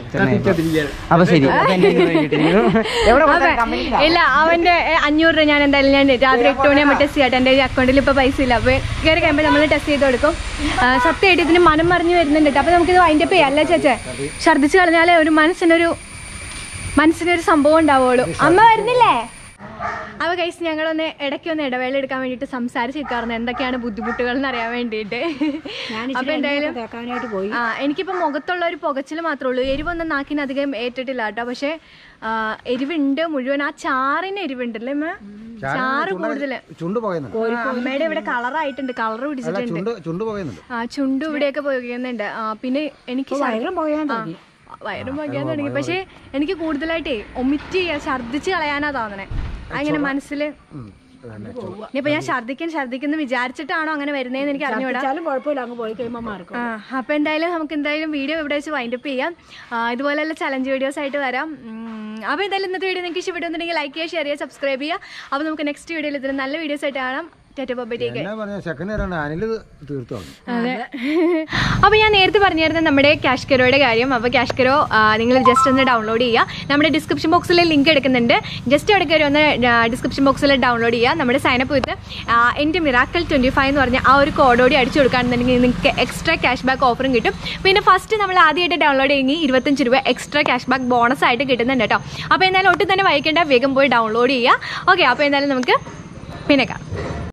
അപ്പൊ ശരി അപ്പൊ എന്റെ അഞ്ഞൂറ് കഴിഞ്ഞിട്ടിരിക്കുന്നു. എവിടെ കൊടുത്താലും കമ്പനിയിലാ. ഇല്ല അവന്റെ ഏ, അഞ്ഞൂറ് രൂപ ഞാൻ എന്തായാലും ഞാൻ രാത്രി എട്ട് മണിയാകുമ്പോൾ ടെസ്റ്റ് ചെയ്യട്ടെ എന്റെ അക്കൗണ്ടിൽ ഇപ്പൊ പൈസ ഇല്ല അപ്പൊ കയറി കഴിയുമ്പോൾ നമ്മൾ ടെസ്റ്റ് ചെയ്ത് കൊടുക്കും ആ, സത്യമായിട്ട് ഇതിന് മനം മറിഞ്ഞു വരുന്നുണ്ട് ട്ടോ. അപ്പൊ നമുക്കിത് അതിന്റെ പേ അല്ല ചേച്ചേ ഛർദ്ദിച്ച് കളഞ്ഞാലേ ഒരു മനസ്സിനൊരു മനസ്സിനൊരു സംഭവം ഉണ്ടാവുള്ളൂ അമ്മ വരുന്നില്ലേ അപ്പൊ കൈസ് ഞങ്ങളൊന്ന് ഇടയ്ക്ക് ഒന്ന് ഇടവേള എടുക്കാൻ വേണ്ടിയിട്ട് സംസാരിച്ച് നിൽക്കാറുണ്ട് എന്തൊക്കെയാണ് ബുദ്ധിമുട്ടുകൾ എന്ന് അറിയാൻ വേണ്ടിയിട്ട് അപ്പൊ എന്തായാലും തേക്കാനായിട്ട് പോയി ആ എനിക്കിപ്പോ മുഖത്തുള്ള ഒരു പുകച്ചിൽ മാത്രമേ ഉള്ളൂ എരിവൊന്നും നാക്കിന് അധികം ഏറ്റിട്ടില്ല കേട്ടോ പക്ഷെ ആ, എരിവുണ്ട് മുഴുവൻ ആ ചാറിന് എരിവുണ്ടല്ലേ അമ്മ ചാറ് കൂടുതല് ചുണ്ട് പോകുന്നുണ്ട് അമ്മയുടെ ഇവിടെ കളറായിട്ടുണ്ട് കളർ പിടിച്ചിട്ടുണ്ട് ചുണ്ട് ചുണ്ട് പോകുന്നുണ്ട് ആ ചുണ്ട് ഇവിടെയൊക്കെ പോകുന്നുണ്ട് ആ പിന്നെ എനിക്ക് ശർ- വയറും പോയാൻ ആ, വയറും പോകാൻ തുടങ്ങി പക്ഷെ എനിക്ക് കൂടുതലായിട്ടേ ഒമിറ്റ് ചെയ്യാ ഛർദിച്ച് കളയാനാ തോന്നണേ അങ്ങനെ മനസ്സില് ഇനിയിപ്പൊ ഞാൻ ഛർദിക്കാൻ ഛർദിക്കുന്നു വിചാരിച്ചിട്ടാണോ അങ്ങനെ വരുന്നതെന്ന് എനിക്ക് അറിഞ്ഞുകൂടാ വെച്ചാലും കുഴപ്പമില്ല അങ്ങ് പോയി കഴിയുമ്പോൾ മാർക്കും ആ അപ്പൊ എന്തായാലും നമുക്ക് എന്തായാലും വീഡിയോ ഇവിടെ വെച്ച് വൈൻഡപ്പ് ചെയ്യാം ആ, ഇതുപോലെയുള്ള ചലഞ്ച് വീഡിയോസ് ആയിട്ട് വരാം ഉം, അപ്പൊ എന്തായാലും ഇന്നത്തെ വീഡിയോ നിങ്ങൾക്ക് ഇഷ്ടപ്പെടുന്നുണ്ടെങ്കിൽ ലൈക്ക് ചെയ്യുക ഷെയർ ചെയ്യുക സബ്സ്ക്രൈബ് ചെയ്യുക അപ്പൊ നമുക്ക് നെക്സ്റ്റ് വീഡിയോയിൽ ഇതിന് നല്ല വീഡിയോസ് ആയിട്ട് കാണാം ടാറ്റ ബൊബറ്റേക്ക് എന്നാ പറഞ്ഞ സെക്കൻഡ് ഇയറാണ് അനിൽ തീർത്തു വന്നു അതെ അപ്പോൾ ഞാൻ നേരത്തെ പറഞ്ഞിരുന്നത് നമ്മുടെ ക്യാഷ് കെറോയുടെ കാര്യം അപ്പോൾ ക്യാഷ് കെറോ നിങ്ങൾ ജസ്റ്റ് ഒന്ന് ഡൗൺലോഡ് ചെയ്യുക നമ്മുടെ ഡിസ്ക്രിപ്ഷൻ ബോക്സിൽ ലിങ്ക് എടുക്കുന്നുണ്ട് ജസ്റ്റ് അവിടെ കയറി ഒന്ന് ഡിസ്ക്രിപ്ഷൻ ബോക്സിൽ ഡൗൺലോഡ് ചെയ്യുക നമ്മുടെ സൈനപ്പ് വിത്ത് എൻ്റെ മിറാക്കൽ ട്വൻറ്റി ഫൈവ് എന്ന് പറഞ്ഞ ആ ഒരു കോഡോടി അടിച്ചു കൊടുക്കുകയാണെന്നുണ്ടെങ്കിൽ നിങ്ങൾക്ക് എക്സ്ട്രാ ക്യാഷ് ബാക്ക് ഓഫറും കിട്ടും പിന്നെ ഫസ്റ്റ് നമ്മൾ ആദ്യമായിട്ട് ഡൗൺലോഡ് ചെയ്യുമെങ്കിൽ ഇരുപത്തഞ്ച് രൂപ എക്സ്ട്രാ ക്യാഷ് ബാക്ക് ബോണസ് ആയിട്ട് കിട്ടുന്നുണ്ട് കേട്ടോ അപ്പോൾ എന്തായാലും ഒട്ടും തന്നെ വൈകിക്കേണ്ട വേഗം പോയി ഡൗൺലോഡ് ചെയ്യുക ഓക്കെ അപ്പോൾ എന്തായാലും നമുക്ക് പിന്നെ കാണാം